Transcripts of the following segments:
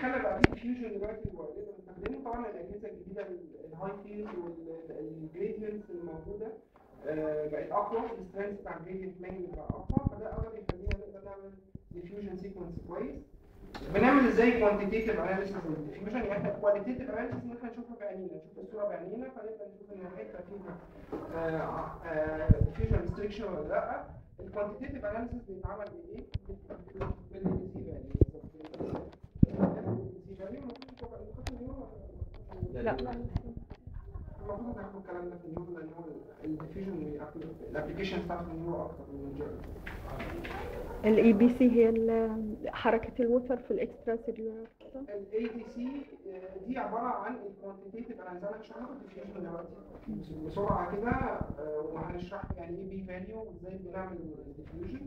خلى بقى في ديفيوجن دلوقتي اللي بنستخدمه طبعا الاجهزه الجديده الهاي فيلد والجريدينتس الموجوده آه، بقت اقوى السترينث بتاع الجريدينت بلاننج بقى اقوى فده اول يخلينا نقدر نعمل ديفيوجن سيكونس كويس بنعمل ازاي كوانتيتيف اناليسيس للديفيوجن يعني احنا كواليتيف اناليسيس ان احنا نشوفها بعينينا نشوف الصوره بعينينا فنقدر نشوف ان الحته فيها ديفيوجن ريستريكشن ولا لا الكوانتيتيف اناليسيس بيتعمل بايه؟ بالدي سي فاليو لا المفروض ناخد الكلام ده في النيورو لان هو الديفيوجن الابلكيشن بتاعته في النيورو اكتر من الجيرل الاي بي سي هي ال- حركة الوتر في الاكسترا سيلولار الاي دي سي دي عباره عن الكوانتيتيف اناليسيس انا هشرح لكم الديفيوجن دلوقتي بسرعه كده آه، وهنشرح يعني ايه بي فاليو وازاي بنعمل الديفيوجن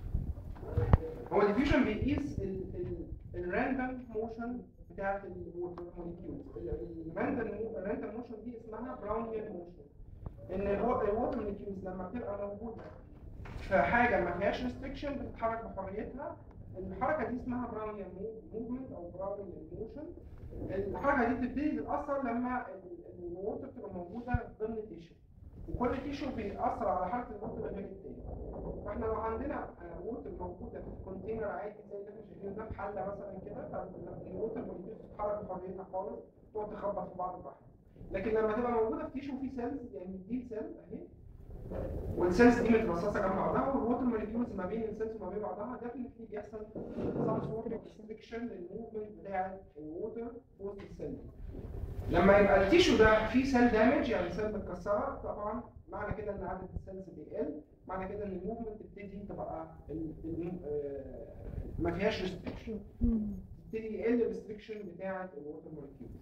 هو الديفيوجن بيقيس الراندوم موشن بتاعت الووتر موليكيولز الراندوم موشن دي اسمها براونيان موشن ان الووتر موليكيولز لما بتبقى موجوده في حاجه ما فيهاش ريستريكشن بتتحرك بحريتها الحركه دي اسمها براونيان موفمنت او براونيان موشن الحركه دي بتبتدي تتاثر لما ال- الووتر تبقى موجوده ضمن تيشو وكل تيشو بيأثر على حركه الووتر غير التاني فاحنا لو عندنا آه، ووتر موجوده في كونتينر عادي زي اللي احنا شايفينه ده في حله مثلا كده فالووتر موليكيولز بتتحرك بحريتها خالص تقعد تخبط في بعض براحتها لكن لما تبقى موجوده في تيشو في سيلز يعني دي سيل اهي والسيلز دي مترصصه جنب بعضها والووتر موليكيولز ما بين السيلز وما بين بعضها ديفنتلي بيحصل some sort of restriction للموفمنت بتاع الووتر وسط السيل لما يبقى التيشو ده فيه سيل دامج يعني سيل متكسره طبعا معنى كده ان عدد السيلز بيقل معنى كده ان الموفمنت تبتدي تبقى ال- ال- آه، ما فيهاش ريستريكشن تبتدي يقل الريستريكشن بتاعه الووتر موليكيولز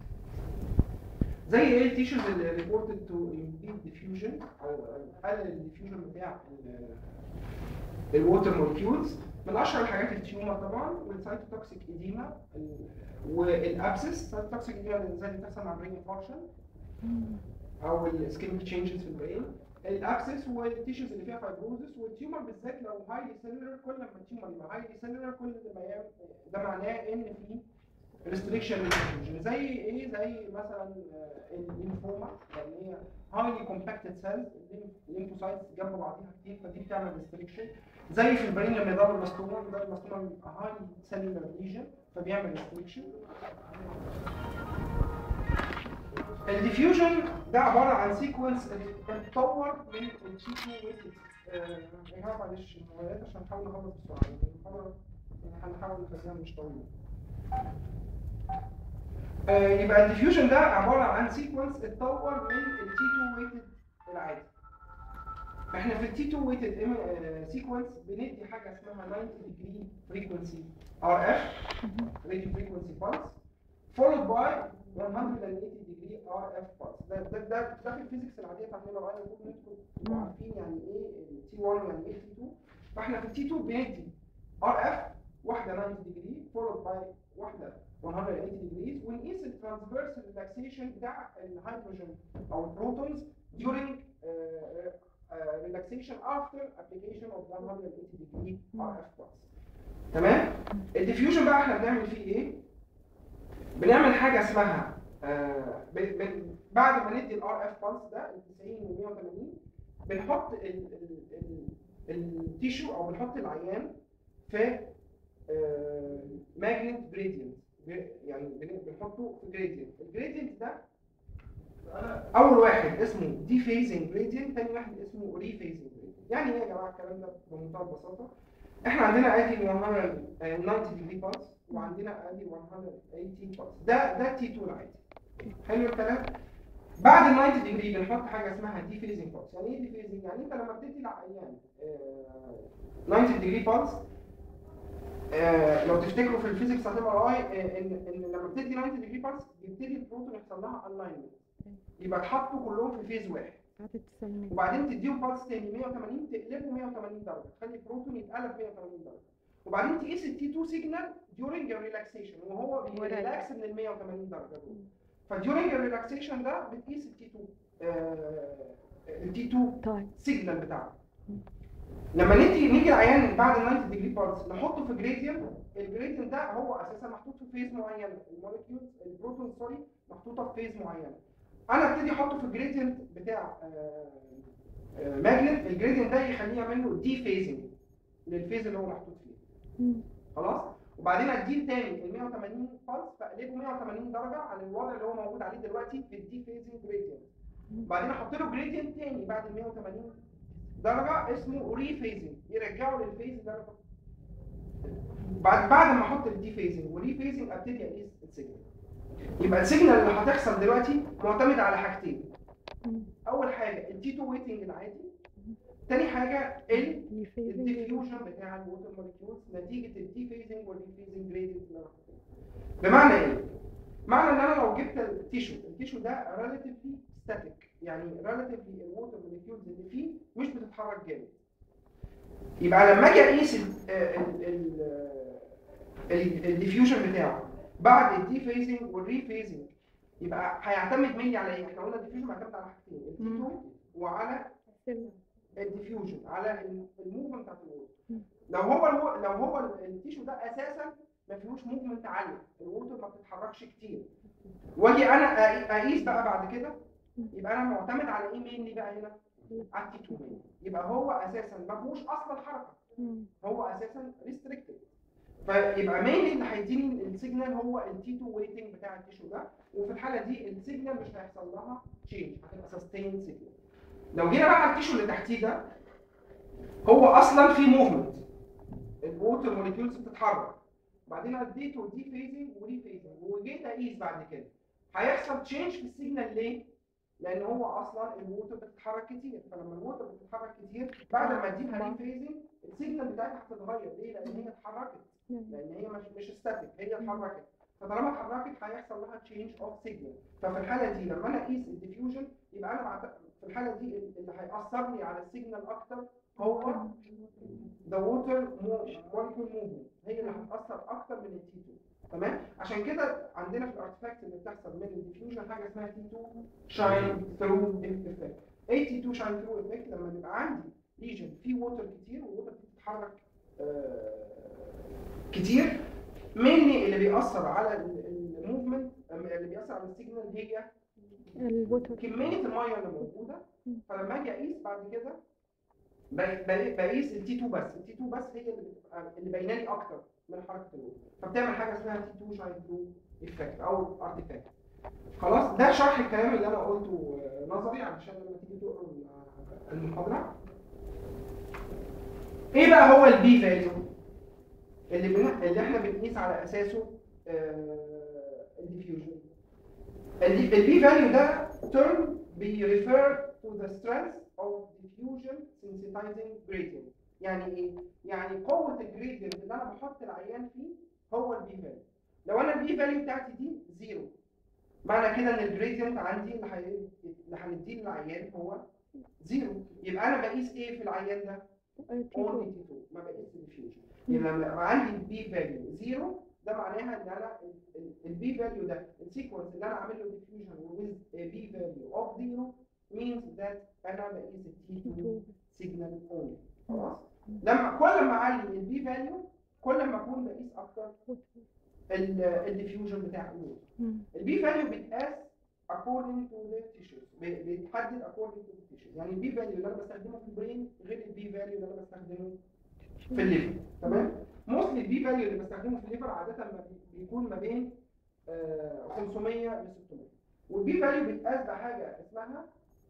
زي ايه التيشوز اللي ريبورتد تو امبيد ديفيوجن او قلل الديفيوجن بتاع الووتر مولكيولز من اشهر الحاجات التيومر طبعا والسايتوتوكسيك ايديما والابسس سايتوتوكسيك ايديما زي اللي بتحصل مع برين انفاركشن او السكيميك تشينجز في البرين الابسس والتيشوز اللي فيها فايبروزس والتيومر بالذات لو هايلي سيلولر كل ما التيومر يبقى هايلي سيلولر كل ما يعمل ده معناه ان في ريستريكشن للديفيوجن زي ايه زي مثلا آه، الليمفوما لان هي هايلي كومباكتد سيلز الليمفوسايتس جنب بعضيها كتير فدي بتعمل ريستريكشن زي في البرين لما يضرب المستومه يضرب المستومه بيبقى هايلي سيلولر ليجن فبيعمل ريستريكشن الديفيوجن ده عباره عن سيكونس بتتطور من التيشو ويست يا جماعه معلش الموبايلات عشان نحاول نخلص بسرعه يعني المحاضره هنحاول نخليها مش طويله آه، يبقى الديفيوجن ده عباره عن سيكونس اتطور من التي 2 ويتد العادي احنا في التي 2 ويتد سيكونس بندي حاجه اسمها 90 degree frequency RF radio frequency pulse followed by 180 degree RF pulse ده ده ده, ده في الفيزيكس العاديه بتاعت الام ار المفروض انتوا تبقوا عارفين يعني ايه التي 1 يعني ايه التي 2 فاحنا في التي 2 بندي RF واحده 90 degree followed by واحده 180 degrees ونقيس الترانسفيرس ريلاكسيشن بتاع الهيدروجين او البروتونز during uh, uh, relaxation after application of 180 degree RF pulse تمام الديفيوجن بقى احنا بنعمل فيه ايه بنعمل حاجه اسمها آه ب... ب... بعد ما ندي الار اف بالس ده ال 90 و 180 بنحط ال... ال... ال... التيشو او بنحط العيان في ماجنت جريدينت يعني بن- بنحطه في جريدينت الجريدينت ده اول واحد اسمه دي فيزنج جريدينت ثاني واحد اسمه ري فيزنج جريدينت يعني ايه يا جماعه الكلام ده بمنتهى البساطه احنا عندنا ادي 190 ديجري بالس وعندنا ادي 180 بالس ده ده تي 2 العادي حلو الكلام بعد ال 90 ديجري بنحط حاجه اسمها دي فيزنج بالس يعني ايه دي فيزنج يعني انت لما بتدي العيان آه، 90 ديجري بالس آه، لو تفتكروا في الفيزيكس بتاعت ام ار اي ان ان لما بتدي 90 ديجري بالس بيبتدي البروتون يحصل لها الاينمنت يبقى اتحطوا كلهم في فيز واحد عدد السلمية وبعدين تديهم بالس تاني 180 تقلبه 180 درجه تخلي البروتون يتقلب 180 درجه وبعدين تقيس التي 2 سيجنال during الريلاكسيشن وهو بيريلاكس من ال 180 درجه دول فديورنج الريلاكسيشن ده بتقيس التي 2 التي 2 طيب سيجنال بتاعه لما نيجي نيجي العيان بعد ال 90 ديجري بارس نحطه في جريدينت الجريدينت ده هو اساسا محطوط في فيز معينه المولكيولز البروتون سوري محطوطه في فيز معينه انا ابتدي احطه في الجريدينت بتاع ماجنت الجريدينت ده يخليه يعمل له دي فيزنج للفيز اللي هو محطوط فيه مم. خلاص وبعدين اديه تاني ال 180 بلس فاقلبه 180 درجه عن الوضع اللي هو موجود عليه دلوقتي في الدي فيزنج جريدينت بعدين احط له جريدينت تاني بعد ال 180 درجه اسمه ري فيزنج يرجعه للفيز اللي انا بعد بعد ما احط الدي فيزنج وري فيزنج ابتدي اقيس السيجنال يبقى السيجنال اللي هتحصل دلوقتي معتمد على حاجتين مم. اول حاجه التي 2 ويتنج العادي تاني حاجه ال الديفيوجن الديفيوجن بتاع الووتر مولكيولز نتيجه الدي فيزنج والدي فيزنج جريدينت اللي انا حاططها. بمعنى ايه؟ معنى ان انا لو جبت التيشو التيشو ده ريلاتيفلي ستاتيك يعني ريلاتيفلي الووتر مولكيولز اللي فيه مش بتتحرك جامد يبقى لما اجي اقيس الديفيوجن بتاعه بعد الدي فيزنج والري فيزنج يبقى هيعتمد مني على ايه؟ احنا قلنا الديفيوجن بيعتمد على حاجتين التي 2 وعلى الديفيوجن على الموفمنت بتاعت الووتر مم. لو هو الو... لو هو التيشو ده اساسا ما فيهوش موفمنت عاليه الووتر ما بتتحركش كتير واجي انا أقي- اقيس بقى بعد كده مم. يبقى انا معتمد على ايه مينلي بقى هنا على التي 2 مين يبقى هو اساسا ما فيهوش اصلا حركه هو اساسا ريستريكتد فيبقى مين اللي هيديني السيجنال هو التي 2 ويتنج بتاع التيشو ده وفي الحاله دي السيجنال مش هيحصل لها تشينج هتبقى سستين سيجنال لو جينا بقى على التيشو اللي تحتيه ده هو اصلا في موفمنت الووتر موليكيولز بتتحرك بعدين اديته دي فيزنج ودي فيزنج وجيت اقيس بعد كده هيحصل تشينج في السيجنال ليه؟ لان هو اصلا الووتر بتتحرك كتير فلما الووتر بتتحرك كتير بعد ما اديها ري فيزنج السيجنال بتاعتها هتتغير ليه؟ لان هي اتحركت لان هي مش مش ستاتيك هي اتحركت فطالما اتحركت هيحصل لها تشينج اوف سيجنال ففي الحاله دي لما انا اقيس الديفيوجن يبقى انا بعت... في الحاله دي اللي هيأثر لي على السيجنال اكتر هو ذا ووتر مولكيول موفمنت هي اللي هتأثر اكتر من التي 2 تمام عشان كده عندنا في الارتفاكت اللي بتحصل من الديفيوجن حاجه اسمها تي 2 شاين ثرو افكت ايه تي 2 شاين ثرو افكت لما بيبقى عندي ليجن فيه ووتر كتير والووتر دي بتتحرك آه، كتير مينلي اللي بيأثر على الموفمنت اللي بيأثر على السيجنال هي الوتر كميه الميه اللي موجوده مم. فلما اجي اقيس بعد كده ب- ب- بقيس التي 2 بس التي 2 بس هي اللي بتبقى اللي باينه لي اكتر من حركه الوتر فبتعمل حاجه اسمها تي 2 شاين ثرو افكت او ارتيفاكت خلاص ده شرح الكلام اللي انا قلته آه، نظري علشان لما تيجي تقرا المحاضره ايه بقى هو البي فاليو اللي بن... اللي احنا بنقيس على اساسه الديفيوجن البي فاليو ده term بيريفير to the strength of diffusion sensitizing gradient يعني ايه؟ يعني قوة الجريدينت اللي انا بحط العيان فيه هو البي فاليو لو انا البي فاليو بتاعتي دي زيرو معنى كده ان الجريدينت عندي اللي هي- اللي هنديه للعيان هو زيرو يبقى انا بقيس ايه في العيان ده؟ only T2 ما بقيس diffusion يبقى لما يبقى عندي البي فاليو زيرو ده معناها ان انا البي فاليو ده السيكونس اللي انا عامل له diffusion with a b value of zero means that انا بقيس التي 2 سيجنال اونلي خلاص لما كل ما اعلي البي فاليو كل ما اكون بقيس اكتر الديفيوجن بتاع الوود البي فاليو بيتقاس according to the tissues بي- بيتحدد according to the tissues يعني البي فاليو اللي انا بستخدمه في البرين غير البي فاليو اللي انا بستخدمه في الليفر تمام موستلي البي فاليو اللي بستخدمه في الليفر عاده ما بي- بيكون ما بين آه، 500 ل 600 والبي فاليو بيتقاس بحاجه اسمها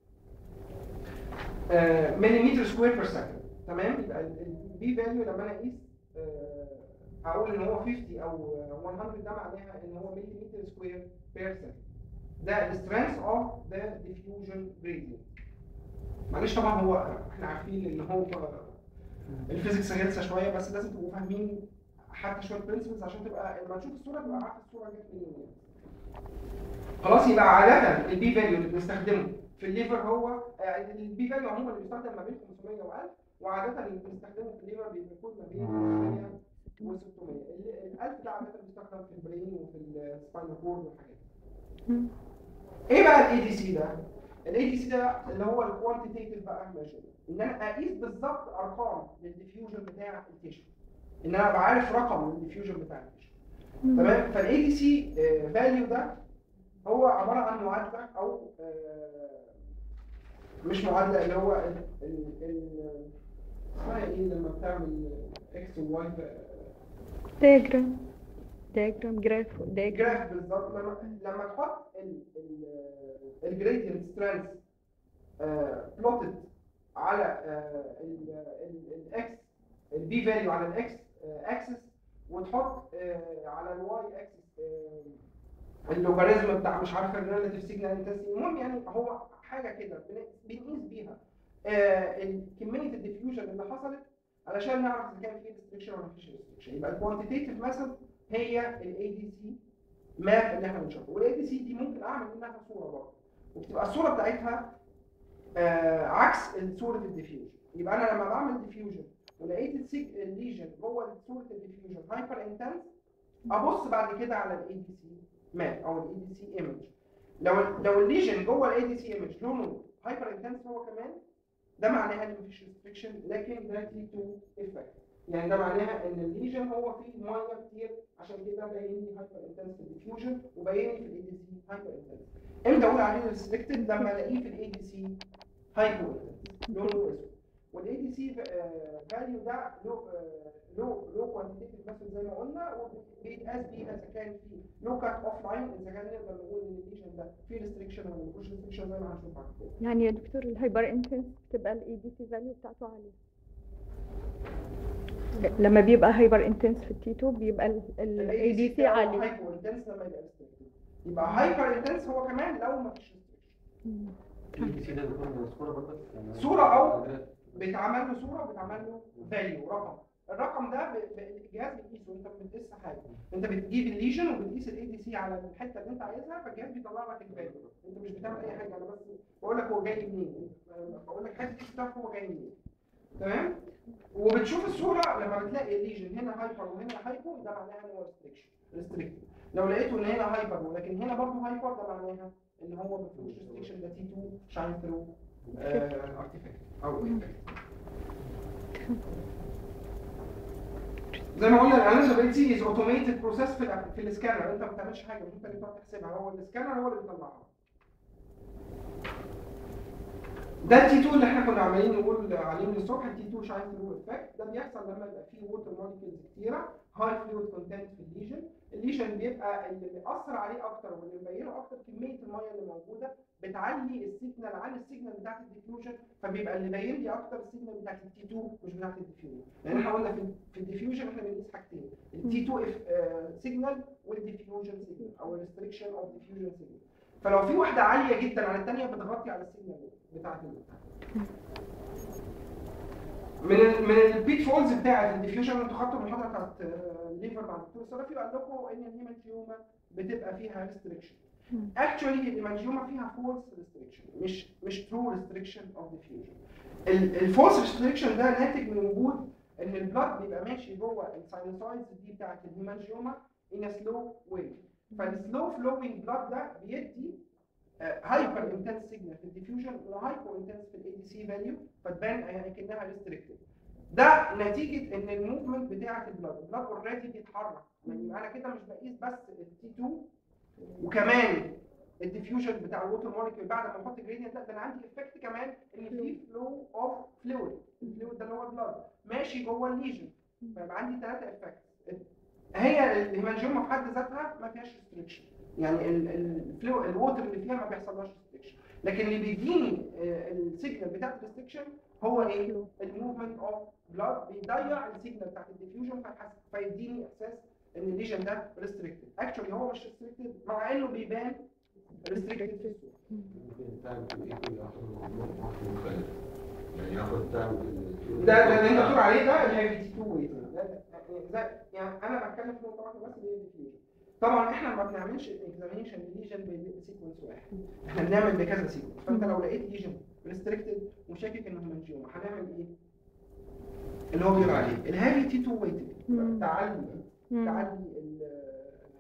مليمتر سكوير بير سكند تمام يبقى البي فاليو لما انا اقيس آه، هقول ان هو 50 او 100 ده معناها ان هو مليمتر سكوير بير سكند ده the strength of the diffusion gradient معلش طبعا هو احنا عارفين ان هو الفيزيكس غلسه شويه بس لازم تبقوا فاهمين حتى شويه برنسبلز عشان تبقى لما تشوف الصوره تبقى عارف الصوره جت منين يعني. خلاص يبقى عاده البي فاليو اللي بنستخدمه في الليفر هو آه، البي فاليو عموما اللي بيستخدم ما بين 500 و1000 وعاده اللي بنستخدمه في الليفر بيكون ما بين 500 و 600 ال 1000 ده عاده بيستخدم في البرين وفي السباينال كورد والحاجات دي. ايه بقى الاي دي سي ده؟ الاي دي سي ده اللي هو الكوانتيتيف بقى ميجرمنت ان انا اقيس بالظبط ارقام للديفيوجن بتاع التيشو ان انا ابقى عارف رقم الديفيوجن بتاع التيشو تمام فالاي دي سي فاليو ده هو عباره عن معادله او آه، مش معادله اللي هو ال ال ال اسمها ايه لما بتعمل اكس وواي دياجرام دياجرام جراف دياجرام جراف بالظبط لما لما تحط الجريدينت سترينث بلوتد على الاكس البي فاليو على الاكس اكسس وتحط آه، على الواي اكسس اللوغاريزم بتاع مش عارف الريلاتيف سيجنال انتنسيتي المهم يعني هو حاجه كده بن- بنقيس بيها آه، ال- كميه الديفيوجن اللي حصلت علشان نعرف اذا كان في ريستريكشن ولا مفيش ريستريكشن يبقى الكوانتيتيف ميثود هي الاي دي سي ماب اللي احنا بنشوفه والاي دي سي دي ممكن اعمل منها صوره برضه وبتبقى الصوره بتاعتها آه عكس صوره الديفيوجن يبقى انا لما بعمل ديفيوجن ولقيت السيج الليجن جوه صوره الديفيوجن هايبر انتنس ابص بعد كده على الاي دي سي ماب او الاي دي سي ايمج لو لو الليجن جوه الاي دي سي ايمج لونه هايبر انتنس هو كمان ده معناها ان مفيش ريستريكشن لكن ده تي تو افكت يعني ده معناها ان الليجن هو فيه ميه كتير عشان كده باين لي هايبر انتنس في الديفيوجن وباين لي في الاي دي سي هايبر انتنس امتى اقول عليه ريستريكتد لما الاقيه في الاي دي سي هايبو انتنس لونه اسود والاي دي سي فاليو ده له له له كوانتيتيف ميثود زي ما قلنا وبيتقاس بيه اذا كان في لو كات اوف لاين اذا كان نقدر نقول ان الليجن ده فيه ريستريكشن ولا مفيش ريستريكشن زي ما هنشوف بعد كده يعني يا دكتور الهايبر انتنس بتبقى الاي دي سي فاليو بتاعته عاليه لما بيبقى هايبر انتنس في التي 2 بيبقى الاي دي سي عالي هايبو انتنس لما يبقى ريستريكتد يبقى هايبر انتنس هو كمان لو مفيش ريستريكشن مم. البي سي ده بيكون صورة برضه يعني صورة أو بيتعمل له صوره وبيتعمل له فاليو رقم الرقم ده ب- ب- الجهاز بيقيسه انت ما بتقيس حاجه انت بتجيب الليجن وبتقيس الاي دي سي على الحته اللي انت عايزها فالجهاز بيطلع لك الفاليو انت مش بتعمل اي حاجه انا بس بقول لك هو جاي منين بقول لك حته بتعرف هو جاي منين تمام وبتشوف الصوره لما بتلاقي الليجن هنا هايبر وهنا هايبو ده معناها ان هو ريستريكشن ريستريكتد لو لقيته ان هنا هايبر ولكن هنا برضه هايبر ده معناها ان هو ما فيهوش ريستريكشن ده تي 2 شاين ثرو ارتيفاكت او effect. زي ما قلنا الاناليزابيلتي از اوتوميتد بروسيس في ال في السكانر انت ما بتعملش حاجه مش انت اللي بتقعد تحسبها هو السكانر هو اللي بيطلعها ده التي 2 اللي احنا كنا عمالين نقول عليه من الصبح التي 2 شاين ثرو افكت ده بيحصل لما يبقى فيه ووتر موليكيولز كتيره هاي فلويد كونتنت في الليجن الليجن بيبقى اللي بيأثر عليه اكتر واللي مبينه اكتر كميه الميه اللي موجوده بتعلي السيجنال عن السيجنال بتاعت الديفيوجن فبيبقى اللي باين لي اكتر السيجنال بتاعت التي 2 مش بتاعت الديفيوجن لان احنا قلنا في في الديفيوجن احنا بنقيس حاجتين التي 2 سيجنال والديفيوجن سيجنال او الريستريكشن اوف ديفيوجن سيجنال فلو في واحده عاليه جدا عن الثانيه بتغطي على السيجنال بتاعت ال- من ال من البيت فولز بتاعت الديفيوجن انتوا خدتوا المحاضره بتاعت آه، الليفر مع الدكتور صرافي وقال لكم ان الهيمانجيوما بتبقى فيها ريستريكشن مم. اكشولي الهيمانجيوما فيها فولس ريستريكشن مش مش ترو ريستريكشن اوف ديفيوجن الفولس ريستريكشن ده ناتج من وجود ان البلاد بيبقى ماشي جوه الساينوسايدز دي بتاعت الهيمانجيوما ان سلو واي فالسلو فلوينج بلاد ده بيدي هايبر انتنس سيجنال في الديفيوجن وهايبر انتنس في الاي دي سي فاليو فتبان يعني كانها ريستريكتد ده نتيجه ان الموفمنت بتاعه البلاد البلاد اوريدي بيتحرك يعني انا كده مش بقيس بس التي 2 وكمان الديفيوجن بتاع الووتر موليكيول بعد ما احط جريدينت لا ده انا عندي افكت كمان ان في فلو اوف فلويد الفلويد ده اللي هو البلاد ماشي جوه الليجن فيبقى عندي ثلاثه افكت هي الهيمانجيوما في حد ذاتها ما فيهاش ريستريكشن يعني ال- ال- الفلو الووتر اللي فيها ما بيحصلهاش ريستريكشن لكن اللي بيديني آه، السيجنال بتاعت الريستريكشن هو ايه؟ Flow. الموفمنت اوف بلاد بيضيع السيجنال بتاعت الديفيوجن فيحس- فيديني احساس ان الليجن ده ريستريكتد اكشولي هو مش ريستريكتد مع انه بيبان ريستريكتد في الصوره ممكن تعمل ايه كل ياخد واحد مختلف يعني ياخد تعمل ده ده اللي انت بتقول عليه ده اللي هي بي تي 2 ويت ده يعني انا بتكلم في نقطه واحده بس اللي هي الديفيوجن طبعا احنا ما بنعملش اكزامينشن لليجن بسيكونس واحد احنا بنعمل بكذا سيكونس فانت لو لقيت ليجن ريستريكتد وشاكك انه هيمانجيوما هنعمل ايه؟ اللي هو بيقول عليه الهافي تي 2 ويت مم. تعلي مم. تعلي ال-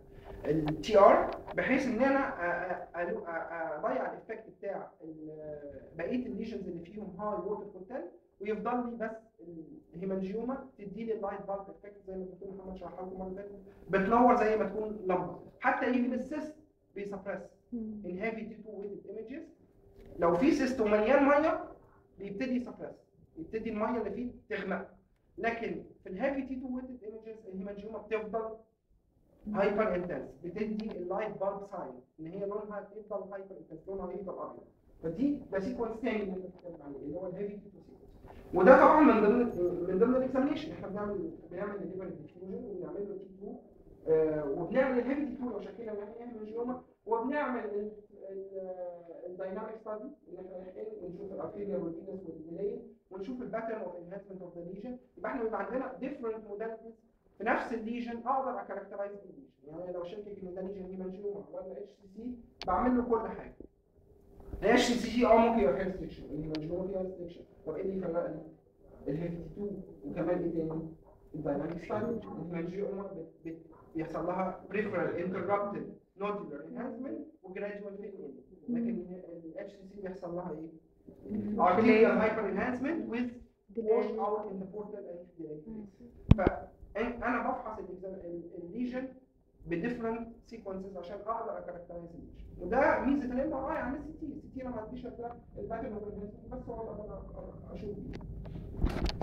التي ار بحيث ان انا أ- أ- أ- أ- اضيع الايفكت بتاع ال- بقيه الليجنز اللي فيهم هاي ووتر كونتنت ويفضل لي بس الهيمانجيوما تدي لي اللايت بالب افكت زي ما الدكتور محمد شرح لكم المره اللي فاتت بتنور زي ما تكون لمبه حتى ايفن السيست بيسبرس مم. in heavy T2 weighted images لو في سيست ومليان ميه بيبتدي يسبرس يبتدي الميه اللي فيه تغمق لكن في الهيفي تي 2 ويتد ايمجز الهيمانجيوما بتفضل هايبر انتنس بتدي اللايت بالب ساين ان هي لونها بيفضل هايبر انتنس لونها هيفضل ابيض فدي ده سيكونس تاني اللي انت بتتكلم عليه اللي هو الهيفي تي 2 سيكونس وده طبعا من ضمن من ضمن الاكزامينشن احنا بنعمل بنعمل الليفر ديفيوجن وبنعمل له تي 2 آه، وبنعمل الهيفي تي 2 لو شكلنا ان احنا هيمانجيوما وبنعمل الدايناميك ستادي ان احنا نحقن ونشوف الارتيريال والفينس والديلي ونشوف الباترن اوف انهانسمنت اوف ذا ليجن يبقى احنا بيبقى عندنا ديفرنت موداليتيز في نفس الليجن اقدر اكاركترايز الليجن يعني لو شاكك ان ده ليجن هيمانجيوما ولا اتش سي سي بعمل له كل حاجه الاتش سي سي اه ممكن يبقى فيها ريستريكشن الهيمانجيوما فيها ريستريكشن طب ايه اللي يفرق لي؟ الهيفي 2 وكمان ايه تاني؟ الدايناميك ستادي الهيمانجيوما بت- بت- بيحصل لها بريفرال انتربتد نودولار انهانسمنت وجراديوال فيل لكن الاتش سي سي بيحصل لها ايه؟ arterial hyper enhancement with wash delay. out in the portal and delay فانا بفحص الليجن بديفرنت سيكونسز عشان اقدر اكاركترايز الليجن وده ميزه الام ار اي عن السي تي السي تي انا ما عنديش الا الباترن اوف بس هو اللي اقدر أ- اشوف بيه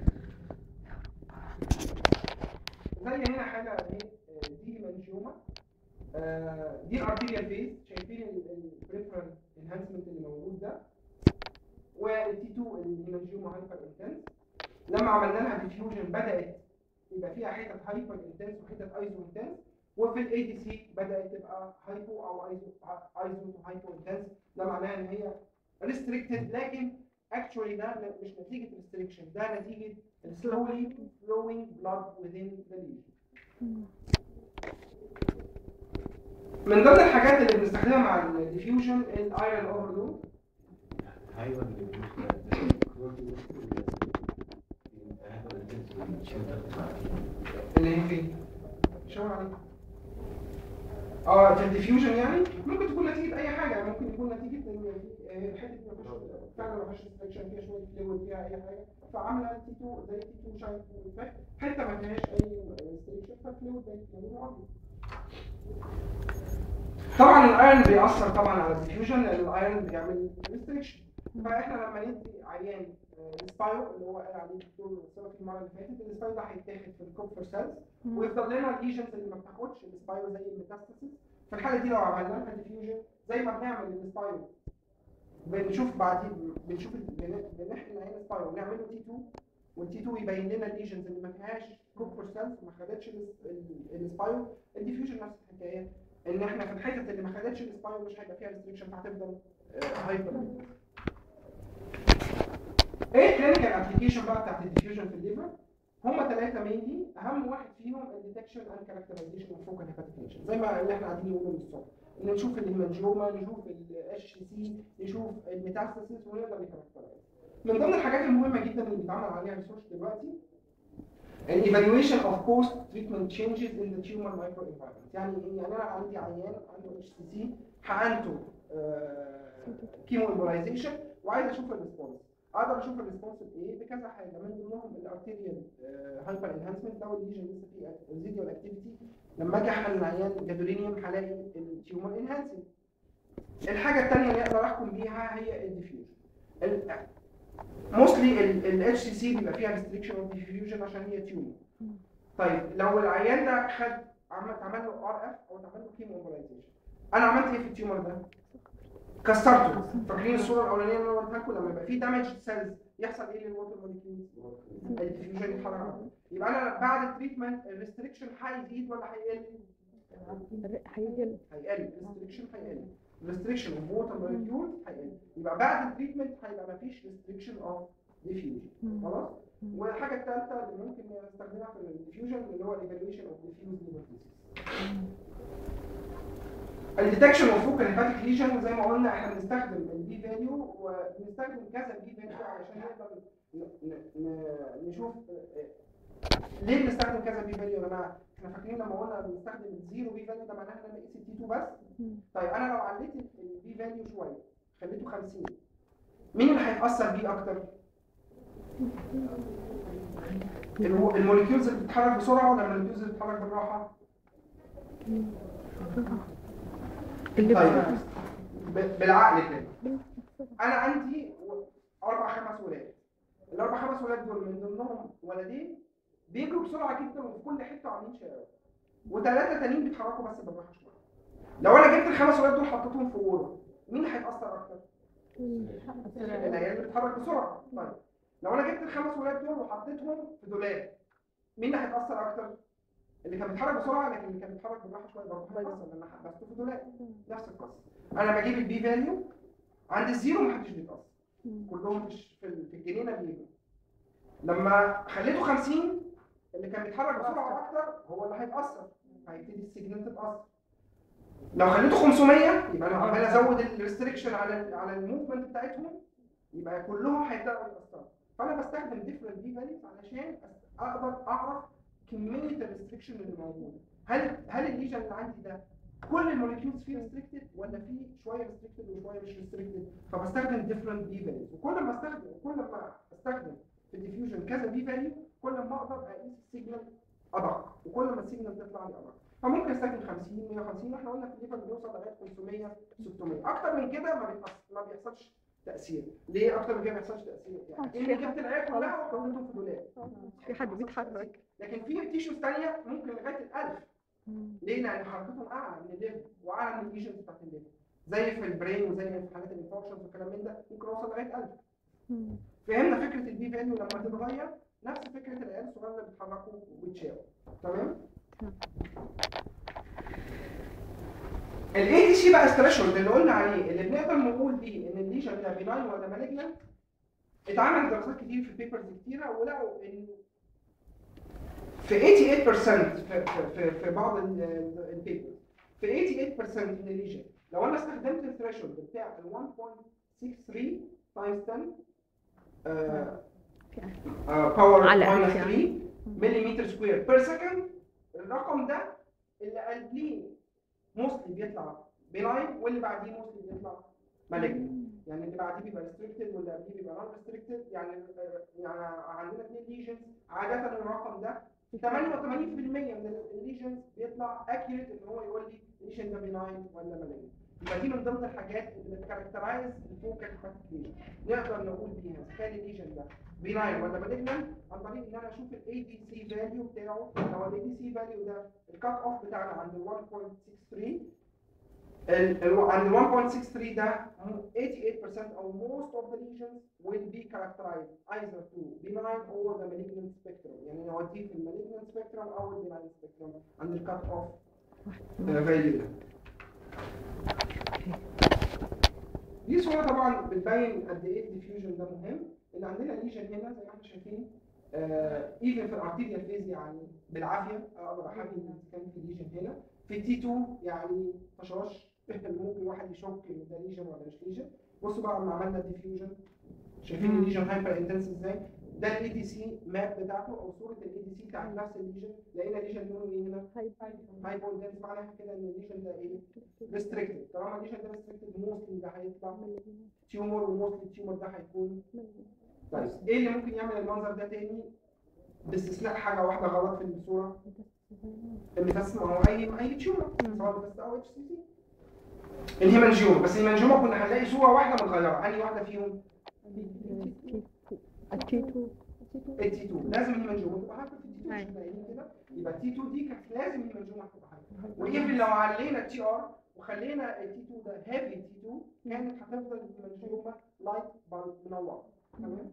زي هنا حاله ايه آه، دي منجيوما آه، دي الارتيريال فيز شايفين البريفرال انهانسمنت اللي موجود ده والتي 2 الهيمانجيوما هايبر انتنس لما عملنا لها ديفيوجن بدات يبقى فيها حتت هايبر انتنس وحتت ايزو انتنس وفي الاي دي سي بدات تبقى هايبو او ايزو ايزو تو هايبو انتنس ده معناه ان هي ريستريكتد لكن اكشولي ده ن- مش نتيجه ريستريكشن ده نتيجه slowly flowing blood within the lesion مم. من ضمن الحاجات اللي بنستخدمها مع الديفيوجن الايرون اوفرلود ايوه اللي اللي هي فين؟ شاور عليك اه في الديفيوجن يعني ممكن تكون نتيجه اي حاجه يعني ممكن يكون نتيجه ان في آه، الحته دي ما فيهاش فعلا ما فيهاش ريستريكشن فيها شويه فلويد فيها اي حاجه فعامله تي 2 زي تي 2 شايف افكت حته ما فيهاش اي ريستريكشن فالفلويد ده يتكلم ابيض طبعا الايرون بيأثر طبعا على الديفيوجن لان الايرون بيعمل ريستريكشن فاحنا لما ندي عيان السبايرو اللي هو قال عليه الدكتور سلفي المره اللي فاتت السبايرو ده هيتاخد في الكوبر سيلز مم. ويفضل لنا الليجنز اللي ما بتاخدش السبايرو زي الميتاستاسيس في الحاله دي لو عملنا لها ديفيوجن زي ما بنعمل السبايرو بنشوف بعدين بنشوف ال- بن- بنحقن عين السبايرو ونعمل له تي 2 والتي 2 يبين لنا الليجنز اللي ما فيهاش كوبر سيلز ما خدتش ال- ال- السبايرو الديفيوجن نفس الحكايه ان احنا في الحتت اللي ما خدتش السبايرو مش هيبقى فيها ريستريكشن فهتفضل هايبر ايه الكلينيكال ابلكيشن بقى بتاعت الديفيوجن في الليفر هما ثلاثه مينلي اهم واحد فيهم الديتكشن اند كاركترايزيشن اوف فوكال هيباتيك زي ما اللي احنا قاعدين نقوله من الصبح ان نشوف الهيمانجيوما نشوف الاتش سي نشوف الميتاستاسيس ونقدر نكاركترايز من ضمن الحاجات المهمه جدا اللي بيتعمل عليها ريسيرش دلوقتي الايفالويشن اوف بوست تريتمنت تشينجز ان ذا تيومر مايكرو انفايرمنت يعني ايه يعني انا عندي عيان عنده اتش سي سي حقنته كيمو امبولايزيشن وعايز اشوف الريسبونس اقدر اشوف الريسبونس بايه بكذا حاجه من ضمنهم الارتيريال هايبر انهانسمنت لو الليجن لسه فيه ريزيديوال اكتيفيتي لما اجي احقن العيان جادولينيوم هلاقي التيومر انهانسنج الحاجه الثانيه اللي اقدر احكم بيها هي الديفيوجن موستلي الاتش سي سي بيبقى فيها ريستريكشن اوف ديفيوجن عشان هي تيومر طيب لو العيان ده خد عمل اتعمل له ار اف او اتعمل له كيمو امبولايزيشن انا عملت ايه في التيومر ده؟ كسرته فاكرين الصوره الاولانيه اللي انا قلتها لكم لما يبقى في دامج سيلز يحصل ايه للووتر موليكيولز؟ الديفيوجن يتحرك عليه. يبقى انا بعد التريتمنت الريستريكشن هيزيد ولا هيقل؟ هيجي هيقل الريستريكشن هيقل الريستريكشن اوف ووتر موليكيولز هيقل يبقى بعد التريتمنت هيبقى مفيش ريستريكشن اوف ديفيوجن خلاص؟ والحاجه الثالثه اللي ممكن نستخدمها في الديفيوجن اللي هو الايفالويشن اوف ديفيوز ليفر الديتكشن اوف فوكال هيباتيك ليجن زي ما قلنا احنا بنستخدم البي فاليو وبنستخدم كذا بي فاليو علشان نقدر ن- ن- ن- نشوف ليه بنستخدم كذا بي فاليو يا جماعه؟ احنا فاكرين لما قلنا بنستخدم الزيرو بي فاليو ده معناها ان انا بقيس التي 2 بس مم. طيب انا لو عليت البي فاليو شويه خليته 50 مين اللي هيتاثر بيه اكتر؟ الو- الموليكيولز اللي بتتحرك بسرعه ولا الموليكيولز اللي بتتحرك بالراحه؟ اللي طيب بسرعة. ب- بالعقل كده انا عندي و- اربع خمس ولاد الاربع خمس ولاد دول من ضمنهم ولدين بيجروا بسرعه جدا وفي كل حته عاملين شقاوه وثلاثه تانيين بيتحركوا بس بالراحه شويه لو انا جبت الخمس ولاد دول حطيتهم في اوضه مين اللي هيتاثر اكتر؟ العيال اللي بتتحرك بسرعه طيب لو انا جبت الخمس ولاد دول وحطيتهم في دولاب مين اللي هيتاثر اكتر؟ اللي كان بيتحرك بسرعه لكن اللي كان بيتحرك بالراحه شويه برضه هيتاثر لان انا حبسته في دولاب نفس القصه انا بجيب البي فاليو عند الزيرو محدش بيتاثر مم. كلهم في في في الجنينه بيجوا لما خليته 50 اللي كان بيتحرك بسرعه اكتر هو اللي هيتاثر هيبتدي السيجنال تتاثر لو خليته 500 يبقى انا عمال ازود الريستريكشن على ال على الموفمنت بتاعتهم يبقى كلهم هيبداوا يتاثروا فانا بستخدم ديفرنت بي فاليوز علشان أس- اقدر اعرف كميه الريستريكشن اللي موجوده هل هل الليجن اللي عندي ده كل الموليكيولز فيه ريستريكتد ولا في شويه ريستريكتد وشويه مش ريستريكتد فبستخدم ديفرنت بي فاليوز وكل ما استخدم كل ما استخدم في الديفيوجن كذا بي فاليو كل ما اقدر اقيس السيجنال ادق وكل ما السيجنال تطلع لي ادق فممكن استخدم 50 150 احنا قلنا في الليفر بيوصل لغايه 500 600 اكتر من كده ما بيحصل ما بيحصلش تاثير ليه اكتر من كده ما بيحصلش تاثير يعني اني جبت العيال كلها وحطيتهم في دولاب في حد بيتحرك لكن في تيشوز ثانيه ممكن لغايه ال 1000 مم. ليه؟ لان حركتهم اعلى من الليفل واعلى من الليجنز بتاعت الليفل زي في البرين وزي في حالات الانفكشنز والكلام من ده ممكن اوصل لغايه 1000 مم. فهمنا فكره البي فاليو لما تتغير نفس فكره العيال الصغيره اللي بيتحركوا وبيتشاوروا تمام؟ تمام. الاي دي سي بقى الثريشولد اللي قلنا عليه اللي بنقدر نقول بيه ان الليجن ده بيناين ولا مالجنت اتعمل دراسات كتير في بيبرز كتيره ولقوا ان في 88% في, في, في, في بعض البيبرز في 88% من الليجن لو انا استخدمت الثريشولد بتاع ال 1.63 تايمز 10 باور على ماينس ألف 3 مليمتر سكوير بير سكند الرقم ده اللي قبليه موستلي بيطلع بيناين واللي بعديه موستلي بيطلع مالجنت يعني اللي بعديه بيبقى ريستريكتد واللي قبليه بيبقى نون ريستريكتد يعني يعني عندنا اثنين ليجنز عاده الرقم ده 88% من الليجنز بيطلع اكيوريت ان هو يقول لي الليجن ده بيناين ولا مالجنت يبقى دي من ضمن الحاجات اللي بتكاركترايز الفوكال ليجن نقدر نقول بيها اذا كان الليجن ده بيناين ولا مالجنت عن طريق ان انا اشوف الاي دي سي فاليو بتاعه لو الاي دي سي فاليو ده الكات اوف بتاعنا عند ال 1.63 ال- ال- عند ال 1.63 ده 88% or most of the lesions will be characterized either to benign or the malignant spectrum يعني نوديه في المalignant spectrum او ال benign spectrum عند الكات اوف value ده دي صورة طبعا بتبين قد ايه الديفيوجن ده مهم ان عندنا ليجن هنا زي ما احنا شايفين ايفن في الارتيريال فيز يعني بالعافيه اقدر احدد ان كان في ليجن هنا في التي 2 يعني طشاش ممكن واحد يشك ان ده ليجن ولا مش ليجن بصوا بقى لما عملنا الديفيوجن شايفين مم. الليجن هايبر انتنس ازاي ده الاي دي سي ماب بتاعته او صوره الاي دي سي بتاعت نفس الليجن لقينا ليجن لونه ايه هنا هايبر انتنس معناها كده ان الليجن ده ايه ريستريكتد طالما الليجن ده ريستريكتد موستلي ده هيطلع تيومر وموستلي التيومر ده هيكون طيب ايه اللي ممكن يعمل المنظر ده تاني باستثناء حاجه واحده غلط في الصوره الميتاستس ما هو اي اي تيومر مم. سواء ميتاستس او اتش سي سي الهيمانجيوما بس الهيمانجيوما كنا هنلاقي صوره واحده متغيره انهي واحده فيهم التيتو التي 2 لازم الهيمانجيوما تبقى هايبر في التي 2 أيوة. مش لاقيين كده يبقى التي 2 دي كانت لازم الهيمانجيوما تبقى هايبر وايفن لو علينا التي ار وخلينا التي 2 ده هيفي تي 2 كانت هتفضل الهيمانجيوما لايت منوره تمام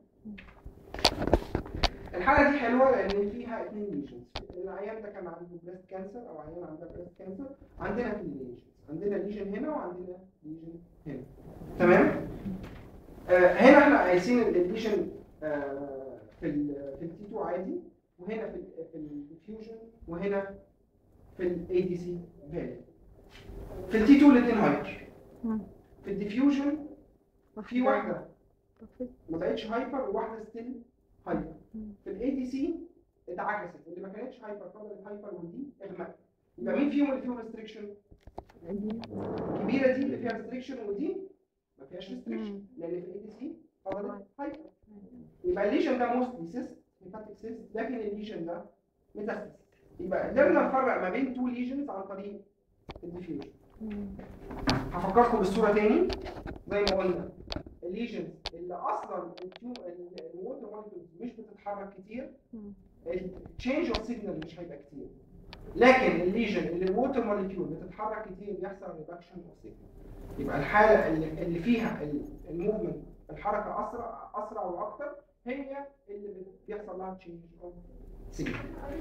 الحاله دي حلوه لان فيها اثنين ليجنز العيان ده كان عنده بريست كانسر او عيان عندها بريست كانسر عندنا اثنين ليجنز عندنا ليجن هنا وعندنا ليجن هنا تمام آه هنا احنا قايسين الليجن آه في ال في التي 2 عادي وهنا في ال في الفيوجن وهنا في الاي دي سي فاليو في التي 2 الاثنين هايبر في الديفيوجن في واحده ما بقتش هايبر وواحده ستيل هايبر مم. في الاي دي سي اتعكست اللي ما كانتش هايبر فضلت هايبر ودي اغمقت يبقى مين فيهم اللي فيهم ريستريكشن؟ الكبيره دي اللي فيها ريستريكشن ودي ما فيهاش ريستريكشن لان في الاي دي سي فضلت هايبر يبقى الليجن ده موستلي سيست هيباتيك سيست لكن الليجن ده ميتاستاسيس يبقى قدرنا نفرق ما بين تو ليجنز عن طريق الديفيوجن هفكركم بالصوره تاني زي ما قلنا الليجنز اللي اصلا الووتر مولكيولز مش بتتحرك كتير التشينج اوف سيجنال مش هيبقى كتير لكن الليجن اللي الووتر مولكيول بتتحرك كتير بيحصل ريدكشن اوف سيجنال يبقى الحاله اللي, اللي فيها الموفمنت الحركه اسرع اسرع واكتر هي اللي بيحصل لها تشينج اوف سيجنال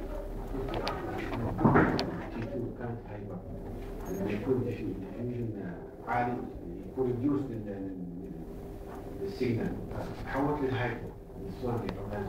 تي 2 كانت هايبر لما يكون ديفيوجن عالي يكون ريديوس للسيجنال تحولت للهايبر الصورة اللي قبلها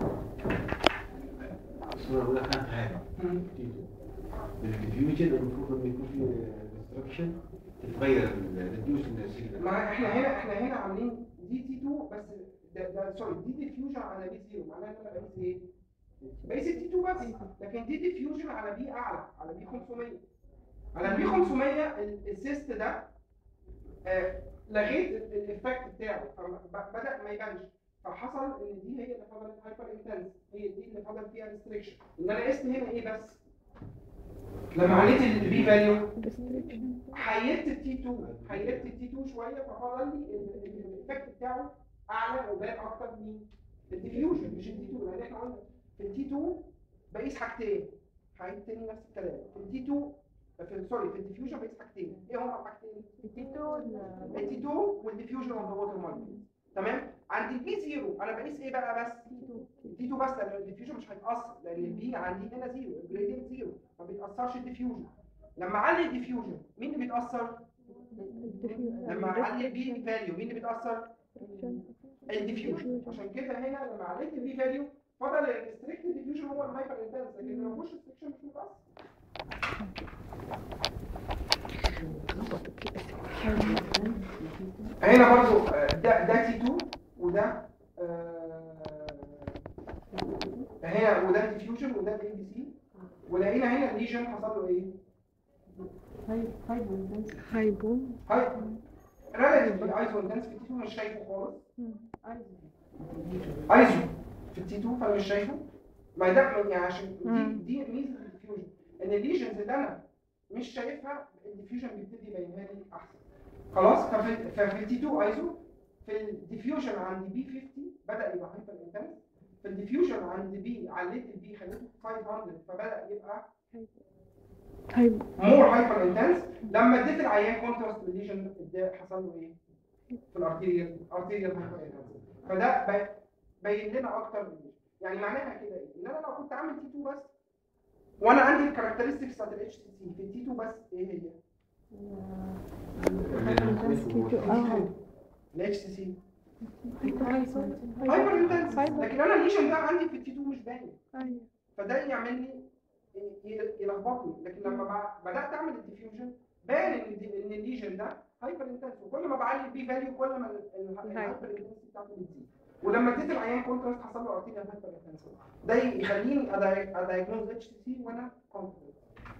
الصورة الأولى كانت هايبر تي 2 الديفيوجن المفروض لما يكون في ديستركشن تتغير ريديوس للسيجنال ما احنا هنا احنا هنا عاملين دي تي 2 بس ده ده سوري دي ديفيوجن على بي 0 معناها ان انا بقيس ايه؟ بقيس التي 2 بس لكن دي ديفيوجن على بي اعلى على بي 500 على البي 500 ال- السيست ده آه، لغيت ال- الايفكت بتاعه فبدا ما يبانش فحصل ان دي هي اللي فضلت هايبر انتنس هي دي اللي فضل فيها ريستريكشن ان انا قست هنا ايه بس لما عليت البي فاليو حيدت التي 2 حيدت التي 2 شويه ففضل لي ال- ال- الايفكت بتاعه اعلى وبان اكتر من الديفيوجن مش التي 2 لان احنا قلنا في التي 2 بقيس حاجتين هعيد تاني نفس الكلام في التي 2 في سوري في الديفيوجن بقيس حاجتين ايه هما الحاجتين؟ التي 2 والديفيوجن اوف ذا ووتر مولكيول تمام عند البي 0 انا بقيس ايه بقى بس؟ التي 2 بس لان الديفيوجن مش هيتاثر لان البي عندي هنا 0 الجريدينت 0 ما بيتاثرش الديفيوجن لما اعلي الديفيوجن مين اللي بيتاثر؟ لما اعلي البي فاليو مين اللي بيتاثر؟ الديفيوجن عشان كده هنا لما عليت البي فاليو فضل الريستريكت ديفيوجن هو الهايبر انتنس لكن لو مفيش ريستريكشن مش متاثر هنا برضو آه، ده ده تي 2 وده آه، هنا وده ديفيوجن وده اي دي سي ولقينا هنا الليجن حصل له ايه؟ هايبو هاي ريلاتيفلي ايزو انتنس في التي 2 مش شايفه خالص ايزو في التي 2 فانا مش شايفه ما ده يعني عشان مم. دي دي ميزه الديفيوجن ان الليجنز اللي انا مش شايفها الديفيوجن بيبتدي يبينها لي احسن خلاص ففي ففي التي 2 ايزو في الديفيوجن عند بي 50 بدا يبقى هايبر انتنس في الديفيوجن عند بي عليت البي خليته 500 فبدا يبقى هايبو مور هايبر انتنس لما اديت العيان كونتراست للليجن حصل له ايه؟ في الارتيريال ارتيريال هايبر انتنس فده بي- بين لنا اكتر من الليجن. يعني معناها كده ايه؟ ان انا لو كنت عامل تي 2 بس وانا عندي الكاركترستكس بتاعت الاتش تي سي في التي 2 بس ايه هي؟ الاتش تي سي هايبر انتنس لكن انا الليجن ده عندي في التي 2 مش باين ايوه فده يعمل لي ي- يلخبطني لكن لما ب- بدات اعمل الديفيوجن بان ان دي- ان الليجن ده هايبر انتنس وكل ما بعلي البي فاليو كل ما ال- ال- الهايبر انتنس بتاعته بتزيد ولما اديت العيان كونتراست حصل له ارتيريال هايبر انتنس ده يخليني ادايجنوز اتش تي سي وانا كونفيدنت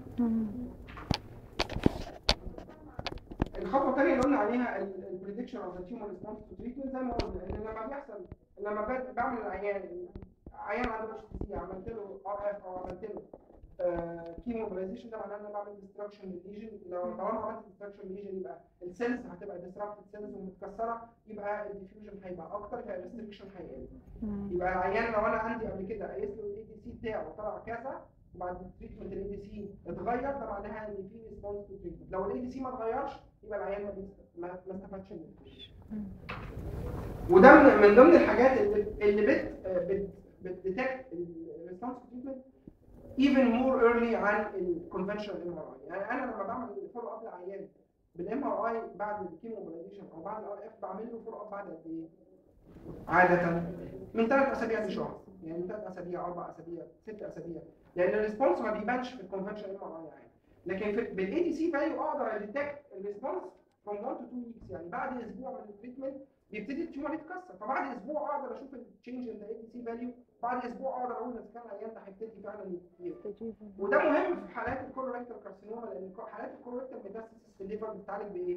الخطوه الثانيه اللي قلنا عليها البريدكشن اوف ذا تيومر ريسبونس تو تريتمنت زي ما قلنا ان لما بيحصل لما ب- بعمل العيان عيان عنده اتش تي سي عملت له ار اف او عملت له كيمو موبيلايزيشن ده معناه ان انا بعمل ديستراكشن للليجن لو طالما عملت ديستراكشن للليجن يبقى السيلز هتبقى ديستراكتد سيلز ومتكسره يبقى الديفيوجن هيبقى اكتر يبقى الريستريكشن هيقل يبقى العيان لو انا عندي قبل كده قيس له الاي دي سي بتاعه طلع كذا وبعد التريتمنت الاي دي سي اتغير ده معناها ان في ريسبونس تو تريتمنت لو الاي دي سي ما اتغيرش يبقى العيان ما بيست- ما ما استفادش من التريتمنت وده من, من ضمن الحاجات اللي اللي بت بت بتديتكت الريسبونس تو تريتمنت even more early عن الكونفشنال ام ار اي يعني انا لما بعمل فولو اب للعيان بالام ار اي بعد الكيمو موبيلايزيشن او بعد الار اف بعمل له فولو اب بعد قد ايه؟ عادة من ثلاث اسابيع لشهر يعني من ثلاث اسابيع اربع اسابيع ست اسابيع لان الريسبونس ما بيبانش في الكونفشن ام ار اي يعني لكن في بالاي دي سي فاليو اقدر اديتكت الريسبونس from 1 to 2 weeks يعني بعد اسبوع من التريتمنت بيبتدي التيومر يتكسر فبعد اسبوع اقدر اشوف التشينج ان ذا اي سي فاليو بعد اسبوع اقدر اقول اذا كان العيان ده هيبتدي فعلا ي- تجيب وده مهم في حالات الكولوريكتال كارسينوما لان الكو- حالات الكولوريكتال ميتاستاسيس في الليفر بتتعالج بايه؟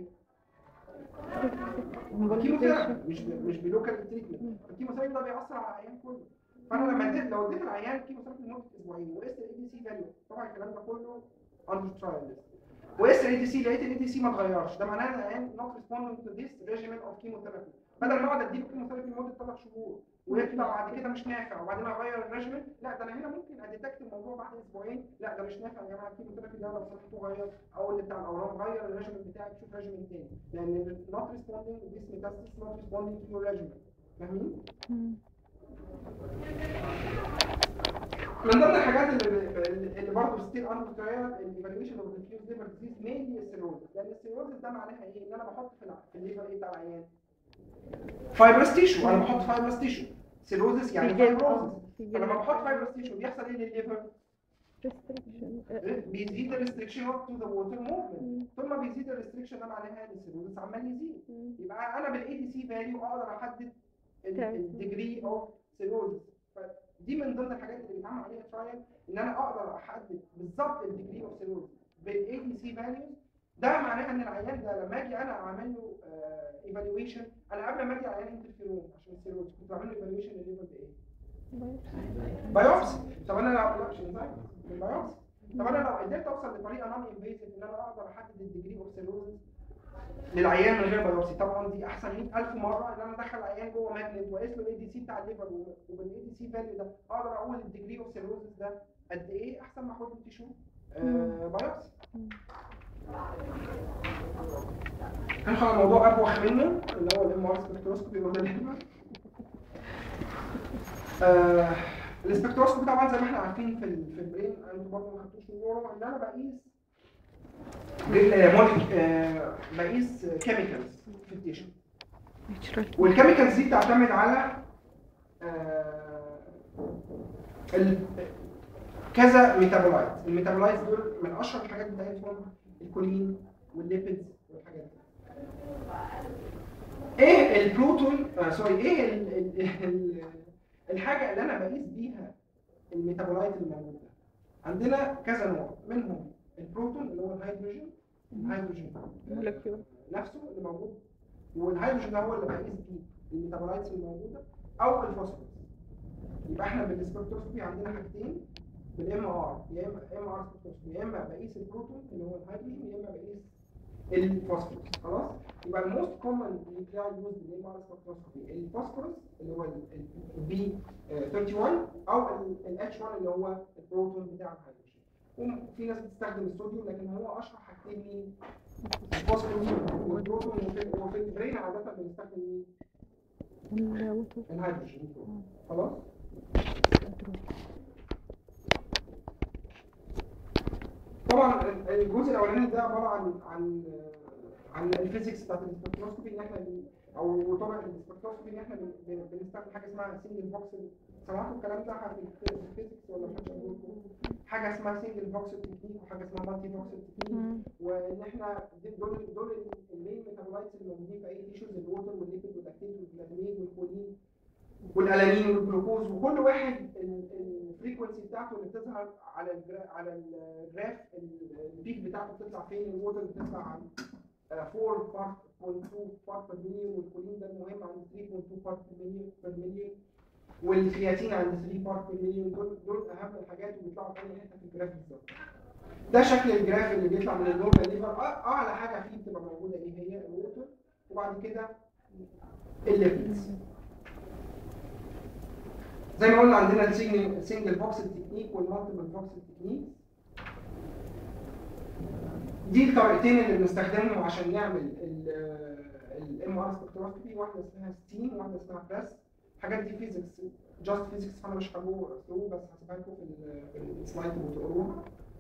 بالكيموثيرابي مش ب- مش بلوكال تريتمنت الكيموثيرابي ده بيأثر على العيان كله فانا لما اديت لو اديت العيان كيموثيرابي لمده اسبوعين وقست الاي دي سي فاليو طبعا الكلام ده كله اندر ترايل لسه وقست الاي دي سي لقيت الاي دي سي ما اتغيرش ده معناه ان العيان نوت ريسبوندنج تو ذيس ريجيمنت اوف كيموثيرابي بدل ما اقعد اديله كيموثيرابي لمده ثلاث شهور ويطلع بعد كده مش نافع وبعدين اغير الريجيمنت لا ده انا هنا ممكن اديتكت الموضوع بعد اسبوعين لا ده مش نافع يا جماعه الكيموثيرابي اللي انا بصحته غير او اللي بتاع الاورام غير الريجيمنت بتاعك شوف ريجيمنت تاني لان not responding to this metastasis not responding to your regimen فاهمين؟ من ضمن الحاجات اللي اللي برضه ستيل اندر ترايل الايفالويشن اوف ديفيوز ليفر ديزيز مينلي السيروزس لان السيروزس ده معناها ايه؟ ان انا بحط في الع- في الليفر ايه بتاع العيان؟ فايبرس تيشو انا بحط فايبرس تيشو سيروزس يعني فايبروزس فلما بحط فايبرس تيشو بيحصل ايه للليفر؟ restriction بيزيد الريستريكشن تو ذا ووتر موفمنت طول ما بيزيد الريستريكشن ده معناها ان السيروزس عمال يزيد يبقى انا بالاي دي سي فاليو اقدر احدد تمام. الديجري اوف سيروزس فدي من ضمن الحاجات اللي بيتعمل عليها ترايل ان انا اقدر احدد بالظبط الديجري اوف سيروزس بالاي دي سي فاليوز ده معناها ان العيان ده لما اجي انا اعمل له ايفالويشن انا قبل ما ادي العيان انترفيرون عشان السيروز كنت بعمل له ايفالويشن للليفر بايه؟ بايوبسي طب انا لو لا مش انزايم بالبايوبسي طب انا لو قدرت اوصل لطريقه نون انفيزيف ان انا اقدر احدد الديجري اوف سيروزس للعيان من غير بايوبسي طبعا دي احسن 100000 مره ان انا ادخل العيان جوه ماجنت واقيس له الاي دي سي بتاع الليفر وبالاي دي سي فاليو ده اقدر اقول الديجري اوف سيروزس ده قد ايه احسن ما اخد تيشو آه بايوبسي هندخل على موضوع ابوخ منه اللي هو الام ار سبكتروسكوبي ولا الليفر آه السبكتروسكوبي طبعا زي ما احنا عارفين في ال- في البرين انتوا برضه ما خدتوش نيورو ان انا بقيس آه، مولك- آه، بقيس كيميكالز في التيشو natural والكيميكالز دي بتعتمد على آه، ال- كذا ميتابولايت الميتابولايتس دول من اشهر الحاجات بتاعتهم الكولين والليبيدز والحاجات دي ايه البروتون آه سوري ايه ال ال ال الحاجه اللي انا بقيس بيها الميتابولايت الموجود ده عندنا كذا نوع منهم البروتون اللي هو الهيدروجين الهيدروجين molecule نفسه اللي موجود والهيدروجين ده هو اللي بقيس بيه الميتابولايتس الموجوده او الفوسفورس يبقى احنا بالسبكتروسكوبي عندنا حاجتين بالام ار يا اما ام ار سبكتروسكوبي يا اما بقيس البروتون اللي هو الهيدروجين يا اما بقيس الفوسفورس خلاص يبقى الموست كومن نيوكلياي يوز بالام ار سبكتروسكوبي الفوسفورس اللي هو البي 31 او الاتش 1 اللي هو البروتون بتاع الهيدروجين وفي ناس بتستخدم الصوديوم لكن هو اشهر حاجتين مين؟ الفوسفورس والبروتون وفي, وفي البرين عاده بنستخدم مين؟ الوتر الهيدروجين خلاص؟ طبعا الجزء الاولاني ده عباره عن عن عن الفيزيكس بتاعت السبكتروسكوبي ان احنا بن- او طبعا السبكتروسكوبي ان احنا بن- بن- بنستخدم حاجه اسمها سنجل فوكسل سمعتوا الكلام ده في الفيزيكس ولا مش هقول حاجه اسمها سنجل فوكسل تكنيك وحاجه اسمها مالتي فوكسل تكنيك وان احنا دي- دول دول المين ميتابولايتس اللي موجودين في اي تيشوز الووتر والليبيد والاكتيف والفلاتامين والكولين والالانين والجلوكوز وكل واحد الفريكونسي بتاعته اللي بتظهر على الجرا على الجراف البيك بتاعته بتطلع فين الووتر بتطلع عن آه، 4.2 بارت بير مليون والكولين ده المهم عند 3.2 بارت بير مليون والكرياتين عند 3 بارت بير مليون دول دول اهم الحاجات وبيطلعوا في اي حته في الجراف بالظبط ده شكل الجراف اللي بيطلع من النورمال ليفر آه، اعلى حاجه فيه بتبقى موجوده ايه هي الووتر وبعد كده الليبيدز زي ما قلنا عندنا السنجل السنجل فوكسل تكنيك والمالتيبل فوكسل تكنيك دي الطريقتين اللي بنستخدمهم عشان نعمل الام ار سبكتروسكوبي واحده اسمها ستيم وواحده اسمها بريس الحاجات دي فيزيكس جاست فيزيكس فانا مش هقوله ثرو بس هسيبها لكم في ال- في السلايد اللي بتقروها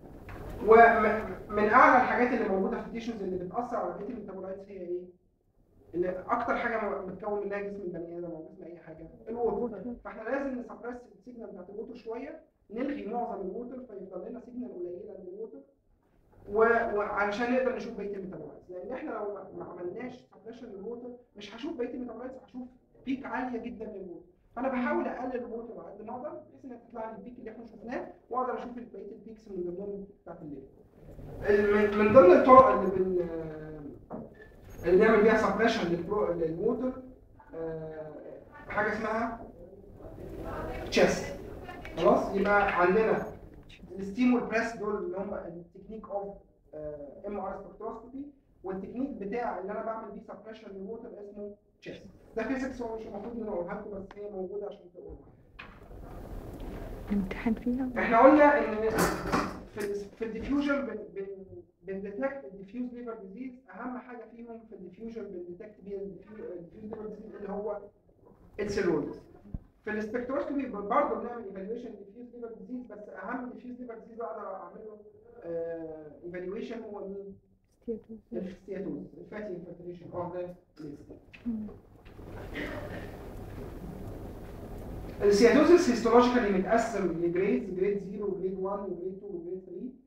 ومن اعلى الحاجات اللي موجوده في التيشوز اللي بتاثر على بقيه الميتابولايتس هي ايه؟ اللي اكتر حاجه بتكون منها جسم البني ادم او جسم اي حاجه الووتر فاحنا لازم نسبرس السيجنال بتاعت الووتر شويه نلغي معظم الووتر فيفضل لنا سيجنال قليله من الووتر و- وعلشان نقدر نشوف بقيه الميتابولايتس لان احنا لو ما- ما عملناش سبريشن للووتر مش هشوف بقيه الميتابولايتس هشوف بيك عاليه جدا للووتر فانا بحاول اقلل الووتر على قد ما اقدر بحيث انها تطلع لي البيك اللي احنا شفناه واقدر اشوف بقيه البيكس من ضمنهم بتاعت الليل من- من ضمن الطرق اللي بن اللي بنعمل بيها سبريشن للووتر آه، حاجه اسمها تشيست خلاص يبقى عندنا الستيم والبريس دول اللي هم التكنيك اوف ام ار سبكتروسكوبي والتكنيك بتاع اللي انا بعمل بيه سبريشن للووتر اسمه تشيست ده فيزيكس هو مش المفروض ان انا اقولها لكم بس هي موجوده عشان تقولها امتحان فيها احنا قلنا ان في ال في الديفيوجن بن بن بنديتكت الديفيوز ليفر ديزيز اهم حاجه فيهم في الديفيوجن بنديتكت بيها الديفيوز ليفر ديزيز اللي هو السيلولوز في السبكتروسكوبي برضه بنعمل ايفالويشن ديفيوز ليفر ديزيز بس اهم ديفيوز ليفر ديزيز اقدر اعمل له ايفالويشن هو مين؟ الستياتوز الفاتي انفلتريشن اوف ذا السياتوزيس هيستولوجيكالي متقسم لجريدز جريد 0 وجريد 1 وجريد 2 وجريد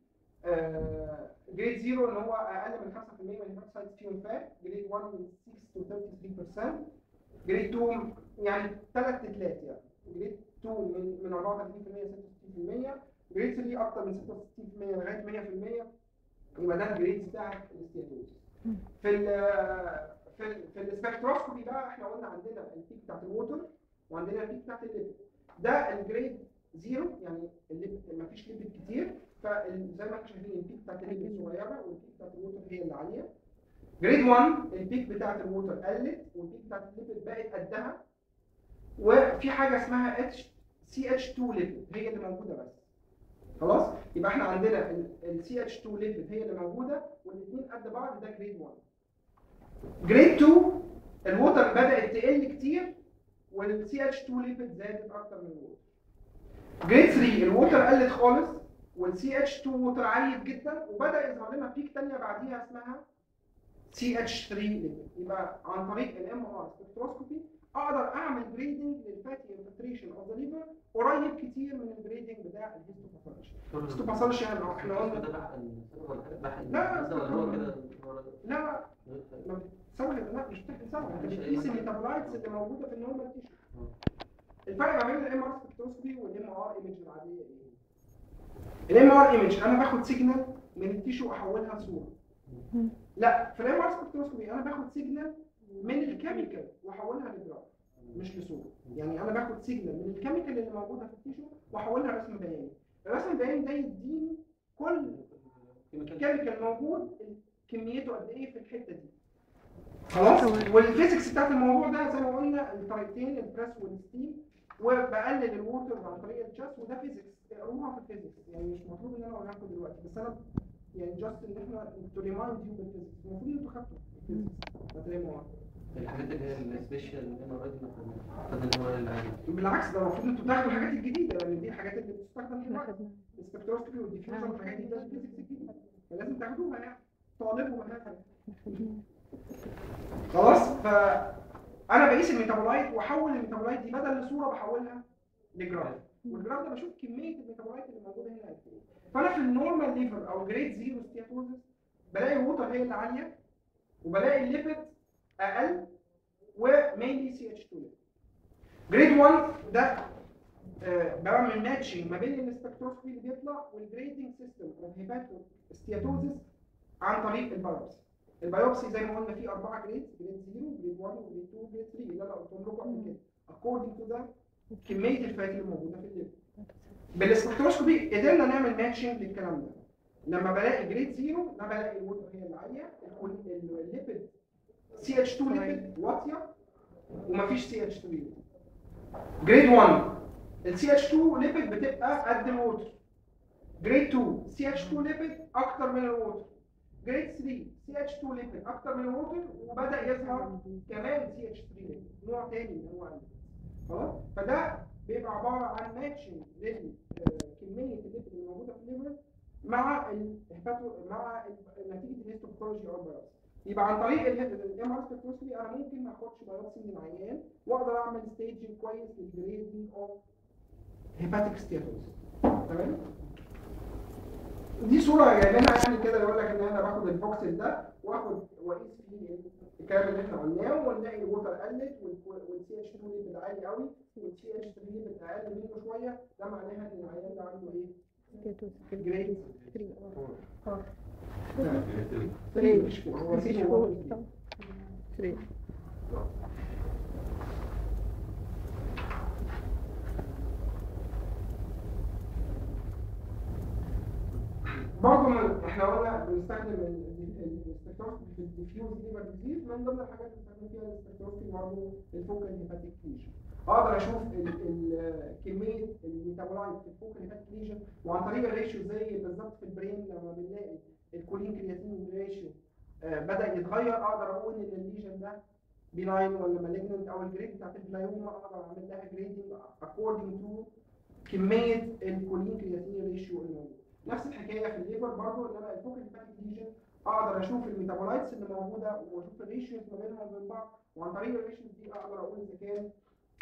3 جريد 0 ان هو اقل من 5% من الهيباتوسايتس فيهم فات جريد 1 من 6 to 33% جريد 2 يعني ثلاث تلات يعني جريد 2 من من 34% ل 66% جريد 3 اكتر من 66% لغايه 100% يبقى ده الجريدز بتاع الاستياتوز في ال في ال في السبكتروسكوبي بقى احنا قلنا عندنا البيك بتاعت الووتر وعندنا البيك بتاعت الليبيد ده الجريد زيرو يعني الليبيد ما فيش ليبيد كتير فزي ما احنا شايفين البيك بتاعت الليبيد صغيره والبيك بتاعت الووتر هي اللي عاليه جريد 1 البيك بتاعت الووتر قلت والبيك بتاعت الليبيد بقت قدها وفي حاجه اسمها اتش سي اتش 2 ليبيد هي اللي موجوده بس خلاص يبقى احنا عندنا السي اتش 2 ليبيد هي اللي موجوده والاثنين قد بعض ده جريد 1 جريد 2 الووتر بدات تقل كتير والسي اتش 2 ليبيد زادت اكتر من الووتر جريد 3 الووتر قلت خالص والسي اتش 2 ووتر عالية جدا وبدا يظهر لنا بيك ثانيه بعديها اسمها سي اتش 3 ليبيد يبقى عن طريق الام ار سبكتروسكوبي اقدر اعمل جريدنج للفاتي انفلتريشن اوف ذا ليفر قريب كتير من الجريدنج بتاع الهيستوباثولوجي الهيستوباثولوجي يعني احنا قلنا لا، لا ما بتسوي لا مش بتسوي انت بتقيس الميتابولايتس اللي موجوده في النورمال تيشو الفرق ما بين الام ار سبكتروسكوبي والام ار ايمج العاديه ايه؟ الام ار ايمج انا باخد سيجنال من التيشو احولها لصوره لا في الام ار سبكتروسكوبي انا باخد سيجنال من الكيميكال واحولها لجراف مش لصوره يعني انا باخد سيجنال من الكيميكال اللي موجوده في التيشو واحولها لرسم بياني الرسم البياني ده يديني كل كيميكال موجود كميته قد ايه في الحته دي خلاص والفيزيكس بتاعت الموضوع ده زي ما قلنا الطريقتين البريس والستيم وبقلل الووتر عن طريق الجاس وده فيزيكس اقروها في الفيزيكس يعني مش المفروض ان انا اقولها لكم دلوقتي بس انا يعني جاست ان احنا تو ريمايند يو بالفيزيكس المفروض انتوا خدتوا الفيزيكس هتلاقوا الحاجات اللي هي السبيشال ام ار اي خدنا الام ار اي العادي بالعكس ده المفروض انتوا تاخدوا الحاجات الجديده لان دي الحاجات اللي بتستخدم احنا دلوقتي خدنا السبكتروسكوبي والديفيوجن والحاجات دي ده الفيزيكس الجديده فلازم تاخدوها يعني طالبوا هكذا خلاص فانا بقيس الميتابولايت واحول الميتابولايت دي بدل لصوره بحولها لجراف والجراف ده بشوف كميه الميتابولايت اللي موجوده هنا قد ايه فانا في النورمال ليفر او جريد زيرو ستياتوزس بلاقي الووتر هي اللي عاليه وبلاقي الليبيد اقل ومينلي سي اتش 2 جريد 1 ده آه، بعمل ماتشنج ما بين السبكتروسكوبي اللي بيطلع والجريدنج سيستم اوف هيباتو ستياتوزس عن طريق البيوبسي البيوبسي زي ما قلنا فيه اربعه جريدز جريد 0 جريد 1 وجريد 2 وجريد 3 اللي انا قلتهم لكم قبل كده according to ده كميه الفات اللي موجوده في الليبر بالسبكتروسكوبي قدرنا نعمل ماتشنج للكلام ده لما بلاقي جريد 0 ده بلاقي الووتر هي اللي عاليه الليبيد سي اتش 2 ليبيد واطيه ومفيش سي اتش 2 ليبيد جريد 1 السي اتش 2 ليبيد بتبقى قد الووتر جريد 2 سي اتش 2 ليبيد اكتر من الووتر جريد 3 سي اتش 2 ليبيد اكتر من الووتر وبدا يظهر كمان سي اتش 3 ليبيد نوع تاني اللي هو الليبيد. خلاص فده بيبقى عباره عن ماتشنج لكميه الليبيد اللي موجوده في الليبر مع الهيباتو مع ال- نتيجه الهيستوباثولوجي او البيوبسي يبقى عن طريق الام ار سبكتروسكوبي انا ممكن ما اخدش بايوبسي من العيان واقدر اعمل ستيجنج كويس للجريدنج اوف هيباتيك ستياتوز تمام دي صوره جايبينها يعني كده يقول لك ان انا باخد الفوكسل ده واخد واقيس فيه الكلام اللي احنا قلناه ونلاقي الووتر قلت والسي اتش 2 ليفل عالي قوي والسي اتش 3 ليفل اقل منه شويه ده معناها ان العيان ده عنده ايه؟ ستاتوس جريد 3 اه الكتريك. 3 مش فوق هو مفيش 3 فوق هو صح 3 برضه من احنا قلنا بنستخدم الاستكتروسكوبي في الديفيوز ليفر ديزيز من ضمن الحاجات اللي بنستخدم فيها الاستكتروسكوبي برضه الفوكال هيباتيك ليجن اقدر اشوف ال- ال- كميه الميتابولايت في الفوكال هيباتيك ليجن وعن طريق الريشيو زي بالظبط في البرين لما بنلاقي الكولين كرياتين ريشيو آه، بدا يتغير اقدر اقول ان الليجن ده بيناين ولا مالجننت او الجريد بتاعت الجلايوما اقدر اعمل لها جريدنج اكوردنج تو كميه الكولين كرياتين ريشيو الموجود نفس الحكايه في الليفر برضو ان انا الفوكال هيباتيك ليجن اقدر اشوف الميتابولايتس اللي موجوده واشوف الريشيوز ما بينهم وبين بعض وعن طريق الريشيوز دي اقدر اقول اذا كان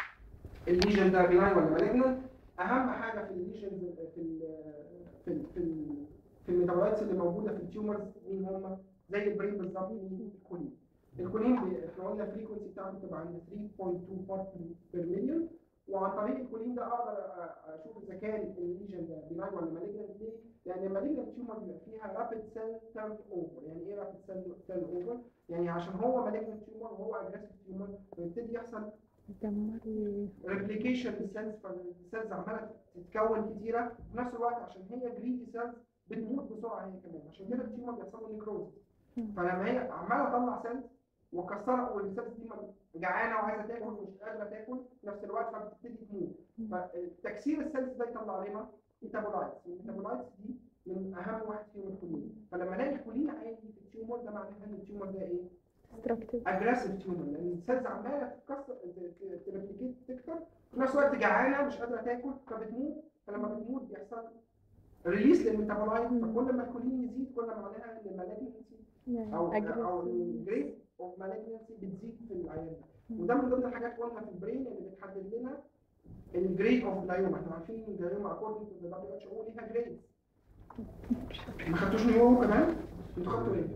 الليجن ده بيناين ولا مالجننت اهم حاجه في الليجن في ال في ال في, ال في الميتابولايتس اللي موجوده في التيومرز مين هم زي البرين بالظبط مين الكولين الكولين بي- احنا قلنا الفريكونسي بتاعته بتبقى عند 3.2 بارت بير مليون وعن طريق الكولين ده اقدر أ- اشوف اذا كان الليجن ده بيناين ولا مالجننت ليه؟ لان المالجننت تيومر بيبقى فيها رابيد سيل تيرن اوفر يعني ايه رابيد سيل تيرن اوفر؟ يعني عشان هو مالجننت تيومر وهو اجريسيف تيومر فيبتدي يحصل دمر لي ريبليكيشن للسيلز فالسيلز عماله تتكون كتيره في نفس الوقت عشان هي جريدي سيلز بتموت بسرعه هي كمان عشان كده التيومر بيحصل له نيكروز مم. فلما هي عماله تطلع سيلز وكسرها والسيلز دي جعانه وعايزه تاكل ومش قادره تاكل في نفس الوقت فبتبتدي تموت مم. فتكسير السيلز ده يطلع لنا ميتابولايتس الميتابولايتس دي من اهم واحد فيهم الكولين فلما الاقي الكولين عالي في التيومر ده معناه ان التيومر ده ايه؟ destructive اجريسيف تيومر لان السيلز عماله تتكسر تريبليكيت تكتر في نفس الوقت جعانه مش قادره تاكل فبتموت فلما بتموت بيحصل ريليس للميتابولايت مم. فكل ما الكولين يزيد كل ما معناها ان المالجنسي يعني او او aggressive. الجريد اوف مالجنسي بتزيد في العيان ده مم. وده من ضمن الحاجات قلنا في البرين اللي بتحدد لنا الجريد اوف جلايوما احنا عارفين ان الجلايوما اكوردنج تو ذا دبليو اتش او ليها جريد ما خدتوش نيورو كمان؟ انتوا خدتوا ايه؟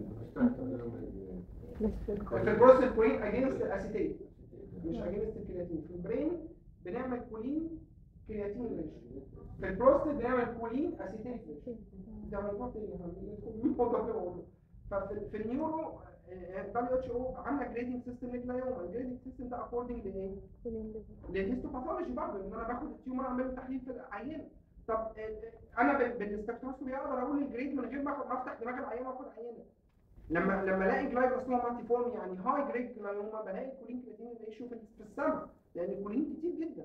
لسه في البروست الكولين اجينست الاسيتيت مش اجينست الكرياتين في البرين بنعمل كولين كرياتين ريشيو في البروست بنعمل كولين اسيتيت ريشيو ده موضوع تاني هندخل موضوع تاني ففي في النيورو دبليو اتش او عامله جريدنج سيستم للجلايوما الجريدنج سيستم ده اكوردنج لايه؟ كولين ليفر للهيستوباثولوجي برضه ان انا باخد التيومر اعمل له تحليل في العينه طب آه، آه، انا بال- بالسبكتروسكوبي اقدر اقول الجريد من غير ما آخد- ما افتح دماغ العينه واخد عينه لما لما الاقي جلايكوسنوما مالتيفورم يعني هاي جريد جلايوما بلاقي الكولين كرياتين ريشيو في في السماء لان الكولين كتير جدا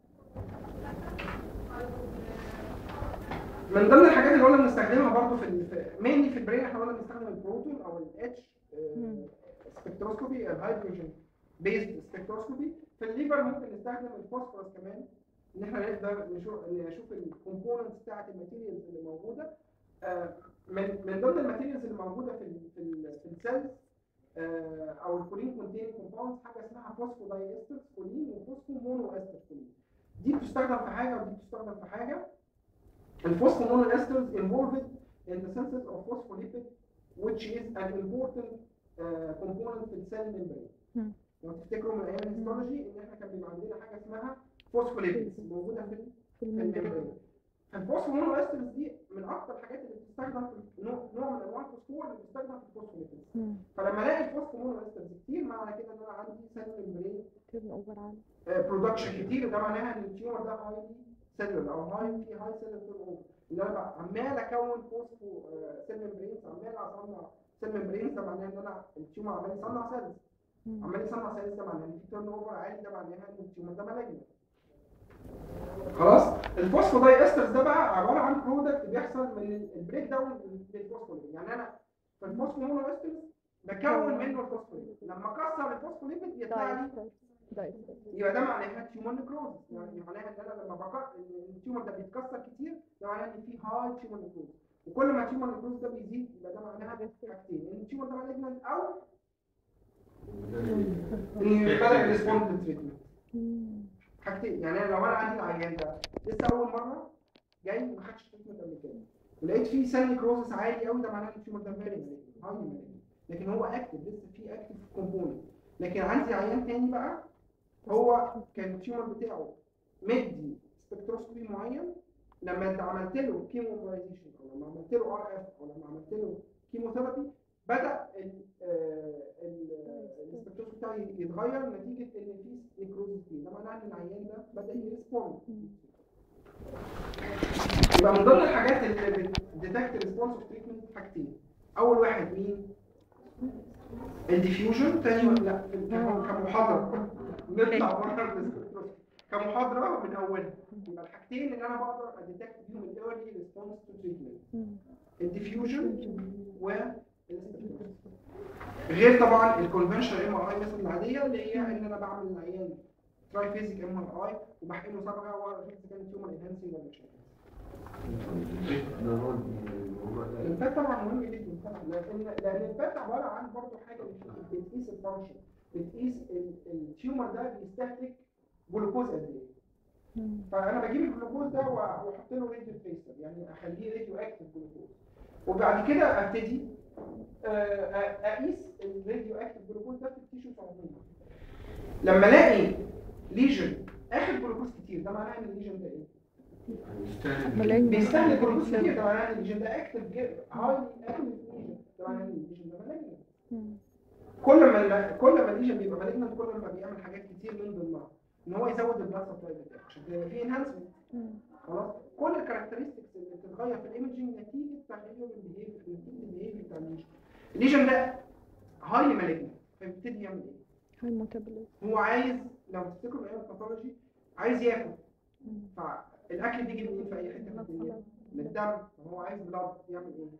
من ضمن الحاجات اللي قلنا بنستخدمها برضه في مينلي في البرين احنا قلنا بنستخدم البروتون او الاتش مم. سبكتروسكوبي الهيدروجين بيزد سبكتروسكوبي في الليفر ممكن نستخدم الفوسفورس كمان ان احنا نقدر نشوف نشوف الكومبوننتس بتاعت الماتيريالز اللي موجوده آه، من من ضمن الماتيريالز اللي موجوده في ال في ال في السيلز آه، او الكولين كونتين كومباوندز حاجه اسمها فوسفو داي استر كولين وفوسفو مونو استر كولين دي بتستخدم في حاجه ودي بتستخدم في حاجه الفوسفو مونو استرز involved in the synthesis of phospholipid which is an important uh, component في السيل membrane مم. لو تفتكروا من ايام الهيستولوجي ان احنا كان بيبقى عندنا حاجه اسمها فوسفوليبيدز موجوده في في في الممبرين الممبرين فالفوسفو استرز دي من اكتر الحاجات اللي بتستخدم في نوع نوع من انواع الفوسفور اللي بتستخدم في الفوسفوليبيدز مم. فلما الاقي الفوسفو استرز كتير معنى كده ان انا عندي سيل ممبرين تيرن اوفر عالي برودكشن كتير ده معناها ان التيومر ده هاي سيلولر او هاي في هاي سيلولر تيرن اوفر ان انا بقى عمال اكون فوسفو سيل ممبرينز عمال اصنع سيل ممبرينز ده معناه ان انا التيومر عمال يصنع سيلز مم. عمال يصنع سيلز ده معناه ان في تيرن اوفر عالي ده معناها ان التيومر ده مالجنت خلاص الفوسفو داي استرز ده بقى عباره عن برودكت بيحصل من البريك داون للفوسفوليبيد يعني انا في الفوسفو مونو استرز بكون منه الفوسفوليبيد لما اكسر الفوسفوليبيد يطلع لي دايستر دايستر يبقى ده معناها تيومر نيكروز يعني معناها ان انا لما بقى التيومر ده بيتكسر كتير ده معناه ان في هاي تيومر نيكروز وكل ما التيومر نيكروز ده بيزيد يبقى ده معناها حاجتين ان التيومر ده مالجنت او ان بدا ريسبوند للتريتمنت مم. حاجتين يعني أنا لو انا عندي العيان ده لسه اول مره جاي ما خدش تريتمنت قبل كده ولقيت فيه سيل نيكروزس عالي قوي ده معناه ان التيومر ده فيري هاي لكن هو اكتف لسه فيه اكتف كومبوننت لكن عندي عيان تاني بقى هو كان التيومر بتاعه مدي سبكتروسكوبي معين لما انت عملت له كيموبرايزيشن او لما عملت له ار اف او لما عملت له كيموثيرابي بدا ال- آه، ال- السبكتروسكوبي بتاعه يتغير نتيجه ان في نيكروزس فيه ده معناه ان العيان ده بدا يريسبوند يبقى من ضمن الحاجات اللي بتديتكت ريسبونس اوف تريتمنت حاجتين اول واحد مين الديفيوجن تاني لا كم- كمحاضره نطلع بره السبكتروسكوبي كمحاضره من اولها يبقى الحاجتين اللي انا بقدر اديتكت بيهم الايرلي ريسبونس تو تريتمنت الديفيوجن والسبكتروسكوبي غير طبعا الكونفشنال ام ار اي مثلا العاديه اللي هي ان انا بعمل العيان تراي فيزيك ام ار اي وبحقنه صبغه واشوف اذا كانت تيومر انهانسنج ولا مش enhancing. ده هو الموضوع ده الفات طبعا مهم جدا طبعا لان لان الفات عباره عن برضه حاجه بت- بتقيس الفانكشن بتقيس ال- التيومر ده بيستهلك جلوكوز قد ايه فانا بجيب الجلوكوز ده وأ- واحط له راديو تريسر يعني اخليه راديو اكتف جلوكوز وبعد كده ابتدي آه، أ- اقيس الراديو اكتف جلوكوز ده في التيشو صماميه لما الاقي ليجن اخد جلوكوز كتير ده معناه ان الليجن ده ايه؟ ملايين. بيستهلك جلوكوز كتير ده معناه ان الليجن ده اكتف هاي اكتف ليجن ده معناه ان الليجن ده مالجنت كل ما ال- كل ما الليجن بيبقى مالجنت كل ما بيعمل حاجات كتير من ضمنها ان هو يزود البلاد سبلاي بتاعه عشان كده في انهانسمنت خلاص كل الكاركترستكس اللي بتتغير في الايمجنج نتيجه تغير البيهيفير نتيجه البيهيفير بتاع الليجن الليجن ده هايلي مالجنت فبيبتدي يعمل ايه؟ هاي ميتابوليزم هو عايز لو تفتكروا ايام الباثولوجي عايز ياكل فالاكل بيجي منين في اي حته في الدنيا؟ من الدم فهو عايز بلاد يعمل ايه؟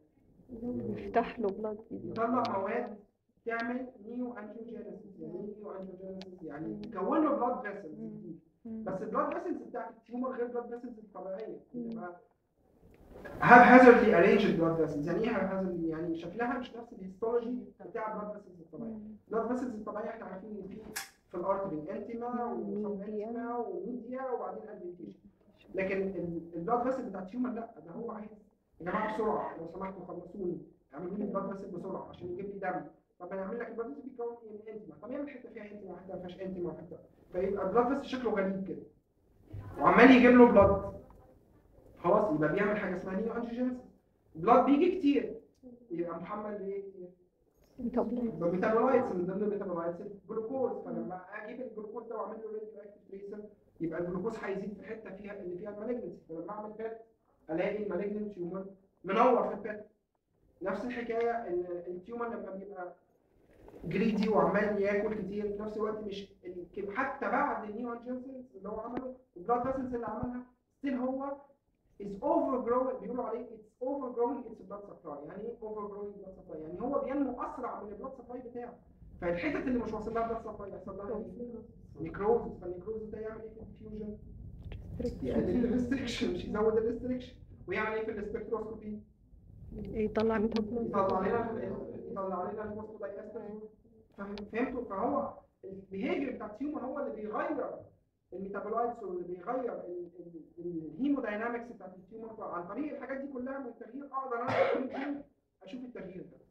يفتح له بلاد يطلع مواد تعمل نيو انجيوجينيسيس يعني ايه نيو انجيوجينيسيس يعني تكون له بلاد فيسلز جديد بس البلاد فيسلز بتاعت التيومر غير البلاد فيسلز الطبيعيه بتبقى هاب هازردلي ارينجد بلاد فيسلز يعني ايه هاب هازردلي يعني شكلها مش نفس الهيستولوجي بتاع البلاد فيسلز الطبيعيه البلاد فيسلز الطبيعيه احنا عارفين ان في في الارتري انتما وسبانتما وميديا وبعدين ادفنتيشن لكن البلاد فيسل بتاع التيومر لا ده هو عايز يا جماعه بسرعه لو سمحتوا خلصوني اعملوا لي البلاد فيسل بسرعه عشان يجيب لي دم طب انا اعمل لك البلاد فيسل بيتكون ايه من انتما طب يعمل حته فيها انتما وحته ما فيهاش انتما وحته فيبقى البلاد فيسل شكله غريب كده وعمال يجيب له بلاد خلاص يبقى بيعمل حاجه اسمها نيو انجيجينيسيس بلاد بيجي كتير يبقى محمل بايه كتير ميتابوليزم بميتابولايتس من ضمن الميتابولايتس الجلوكوز فلما اجيب الجلوكوز ده واعمل له راديو اكتيف تريسر يبقى الجلوكوز هيزيد في الحته فيها اللي فيها المالجنسي فلما اعمل بات الاقي المالجنت تيومر منور في البات نفس الحكايه ان التيومر لما بيبقى جريدي وعمال ياكل كتير في نفس الوقت مش ال- حتى بعد النيو انجينسيس اللي هو عمله البلاد فيسلز اللي عملها ستيل هو is overgrowing بيقولوا عليه it's overgrowing its blood supply يعني ايه overgrowing blood supply يعني هو بينمو اسرع من البلاد سبلاي بتاعه فالحتت اللي مش واصل لها بلاد سبلاي يحصل لها ايه؟ نيكروزس فالنيكروزس ده يعمل ايه في الديفيوجن؟ يقلل الريستريكشن مش يزود الريستريكشن ويعمل ايه في السبكتروسكوبي؟ يطلع ميتابوليزم يطلع لنا يطلع لنا الفوسفودايستر فهمتوا فهو البيهيفير بتاع التيومر هو اللي بيغير الميتابولايتس واللي بيغير الهيموداينامكس بتاعت التيومر فعن طريق الحاجات دي كلها من التغيير اقدر انا كل يوم اشوف التغيير ده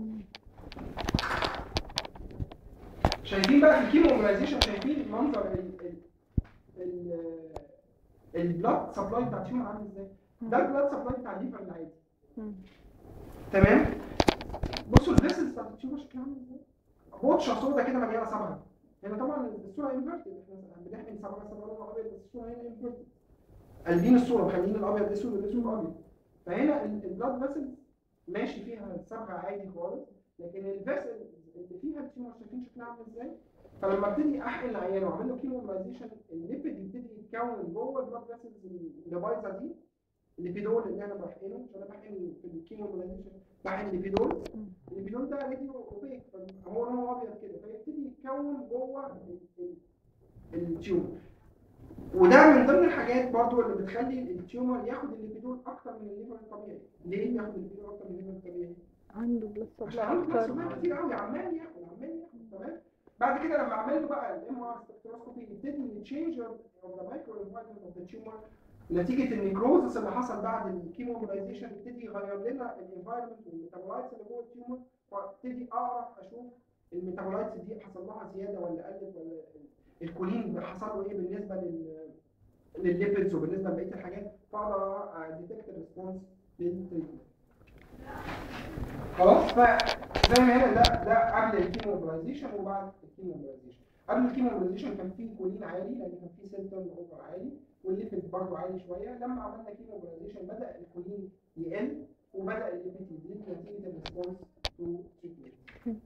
شايفين بقى في الكيمومولايزيشن شايفين منظر ال ال ال البلاد سبلاي بتاع التيومر عامل ازاي ده البلاد سبلاي بتاع الليفر العادي تمام بصوا الفيسلز بتاعت التيومر شكلها عامل ازاي بوتشه سودا كده مليانه صبغه هنا طبعا الصوره انفيرتد احنا بنحمل صبغه صبغه لونها ابيض بس الصوره هنا انفيرتد قلبين الصوره مخلين الابيض اسود والاسود ابيض فهنا ال- البلاد فيسل ماشي فيها صبغه عادي خالص لكن الفيسل اللي فيها التيومر شايفين شكلها عامل ازاي فلما ابتدي احقن العيان واعمل له كيمولايزيشن الليبيد يبتدي يتكون جوه البلاد فيسلز اللي بايظه دي الليبيدول اللي انا بحقنه عشان انا بحقن في الكيمولايزيشن بحقن ليبيدول الليبيدول ده راديو اوبيك هو لونه ابيض كده فيبتدي يتكون جوه ال- ال- التيومر وده من ضمن الحاجات برضو اللي بتخلي التيومر ياخد الليبيدول اكتر من الليفر الطبيعي ليه ياخد الليبيدول اكتر من الليفر الطبيعي عنده بلاد عشان سبلاي عنده اكتر بلاد كتير قوي عمال ياخد عمال ياخد تمام بعد كده لما اعمل له بقى الام ار سبكتروسكوبي يبتدي يتشينج اوف ذا مايكرو انفايرمنت اوف ذا تيومر نتيجه النيكروزس اللي حصل بعد الكيموبلايزيشن ابتدي يغير لنا الانفايرمنت والميتابولايتس اللي جوه التيومر فابتدي اعرف اشوف الميتابولايتس دي حصل لها زياده ولا قلت ولا الكولين حصل له ايه بالنسبه لل للليبيدز وبالنسبه لبقيه الحاجات فاقدر اديتكت الريسبونس للتريتمنت خلاص فزي ما هنا ده ده قبل الكيموبلايزيشن وبعد الكيموبلايزيشن قبل الكيموبلايزيشن كان في كولين عالي لان كان في سنترال اوفر عالي والليبيد برضه عالي شويه لما عملنا كيموبلايزيشن بدا الكولين يقل وبدا الليبيد يزيد نتيجه الريسبونس تو تريتمنت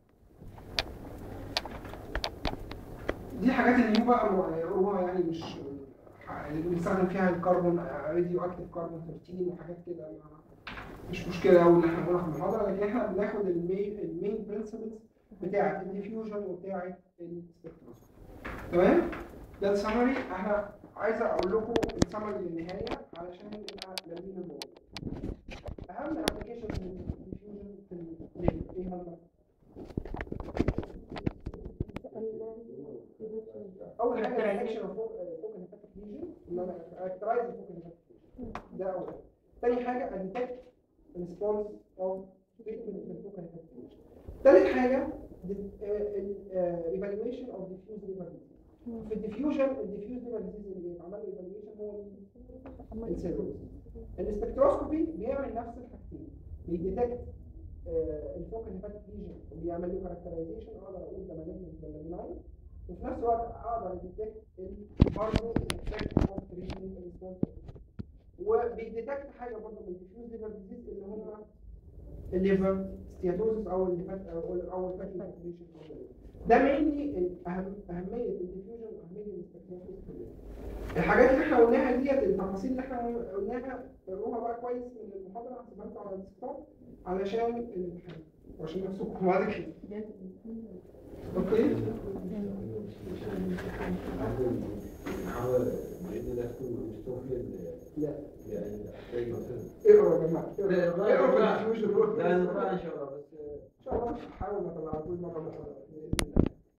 دي حاجات النيو بقى ربما يعني مش اللي بنستخدم فيها الكربون راديو اكتيف كربون 13 وحاجات كده ما- مش مشكله قوي ان احنا نقولها في المحاضره لكن احنا بناخد المين المين برنسبلز بتاعه الديفيوجن وبتاعه السبكتروسكوبي تمام ده السمري احنا عايز اقول لكم السمري للنهايه علشان نبقى لامين الموضوع اهم ابلكيشنز للديفيوجن في الليل ايه هم؟ اول حاجه الرياكشن اوف فوكال هيباتيك ليجن ان انا كاركترايز الفوكال هيباتيك ليجن ده اول حاجه تاني حاجه اديتكت ريسبونس اوف تريتمنت للفوكال هيباتيك ليجن تالت حاجه ايفالويشن اوف ديفيوز ليفر ديزيز في الديفيوجن الديفيوز ليفر ديزيز اللي بيتعمل له ايفالويشن هو السيروز السبكتروسكوبي بيعمل نفس الحاجتين بيديتكت الفوكال هيباتيك ليجن وبيعمل له كاركترايزيشن اقدر اقول ده مالجنت ولا بناين وفي نفس الوقت اقدر اديتكت برضه الافكت اوف تريتمنت ريسبونس وبيديتكت حاجه برضه من الديفيوز ليفر ديزيز اللي هم الليفر ستياتوزس او اللي فات او او الفاتي ماكسيليشن ده مينلي اهم اهميه الديفيوجن واهميه الاستكشاف الحاجات اللي احنا قلناها ديت التفاصيل اللي احنا قلناها اقروها بقى كويس من المحاضره هسيبها لكم على الديسكتوب علشان الامتحان وعشان نفسكم بعد كده اوكي نحاول بإذن الله تكون مستوفية لا يعني أي مثلا اقروا يا جماعه لا اقروا اقروا في الديفيوجن لا نقرأ إن شاء الله بس ان شاء الله هحاول ما اطلعكوش مره مره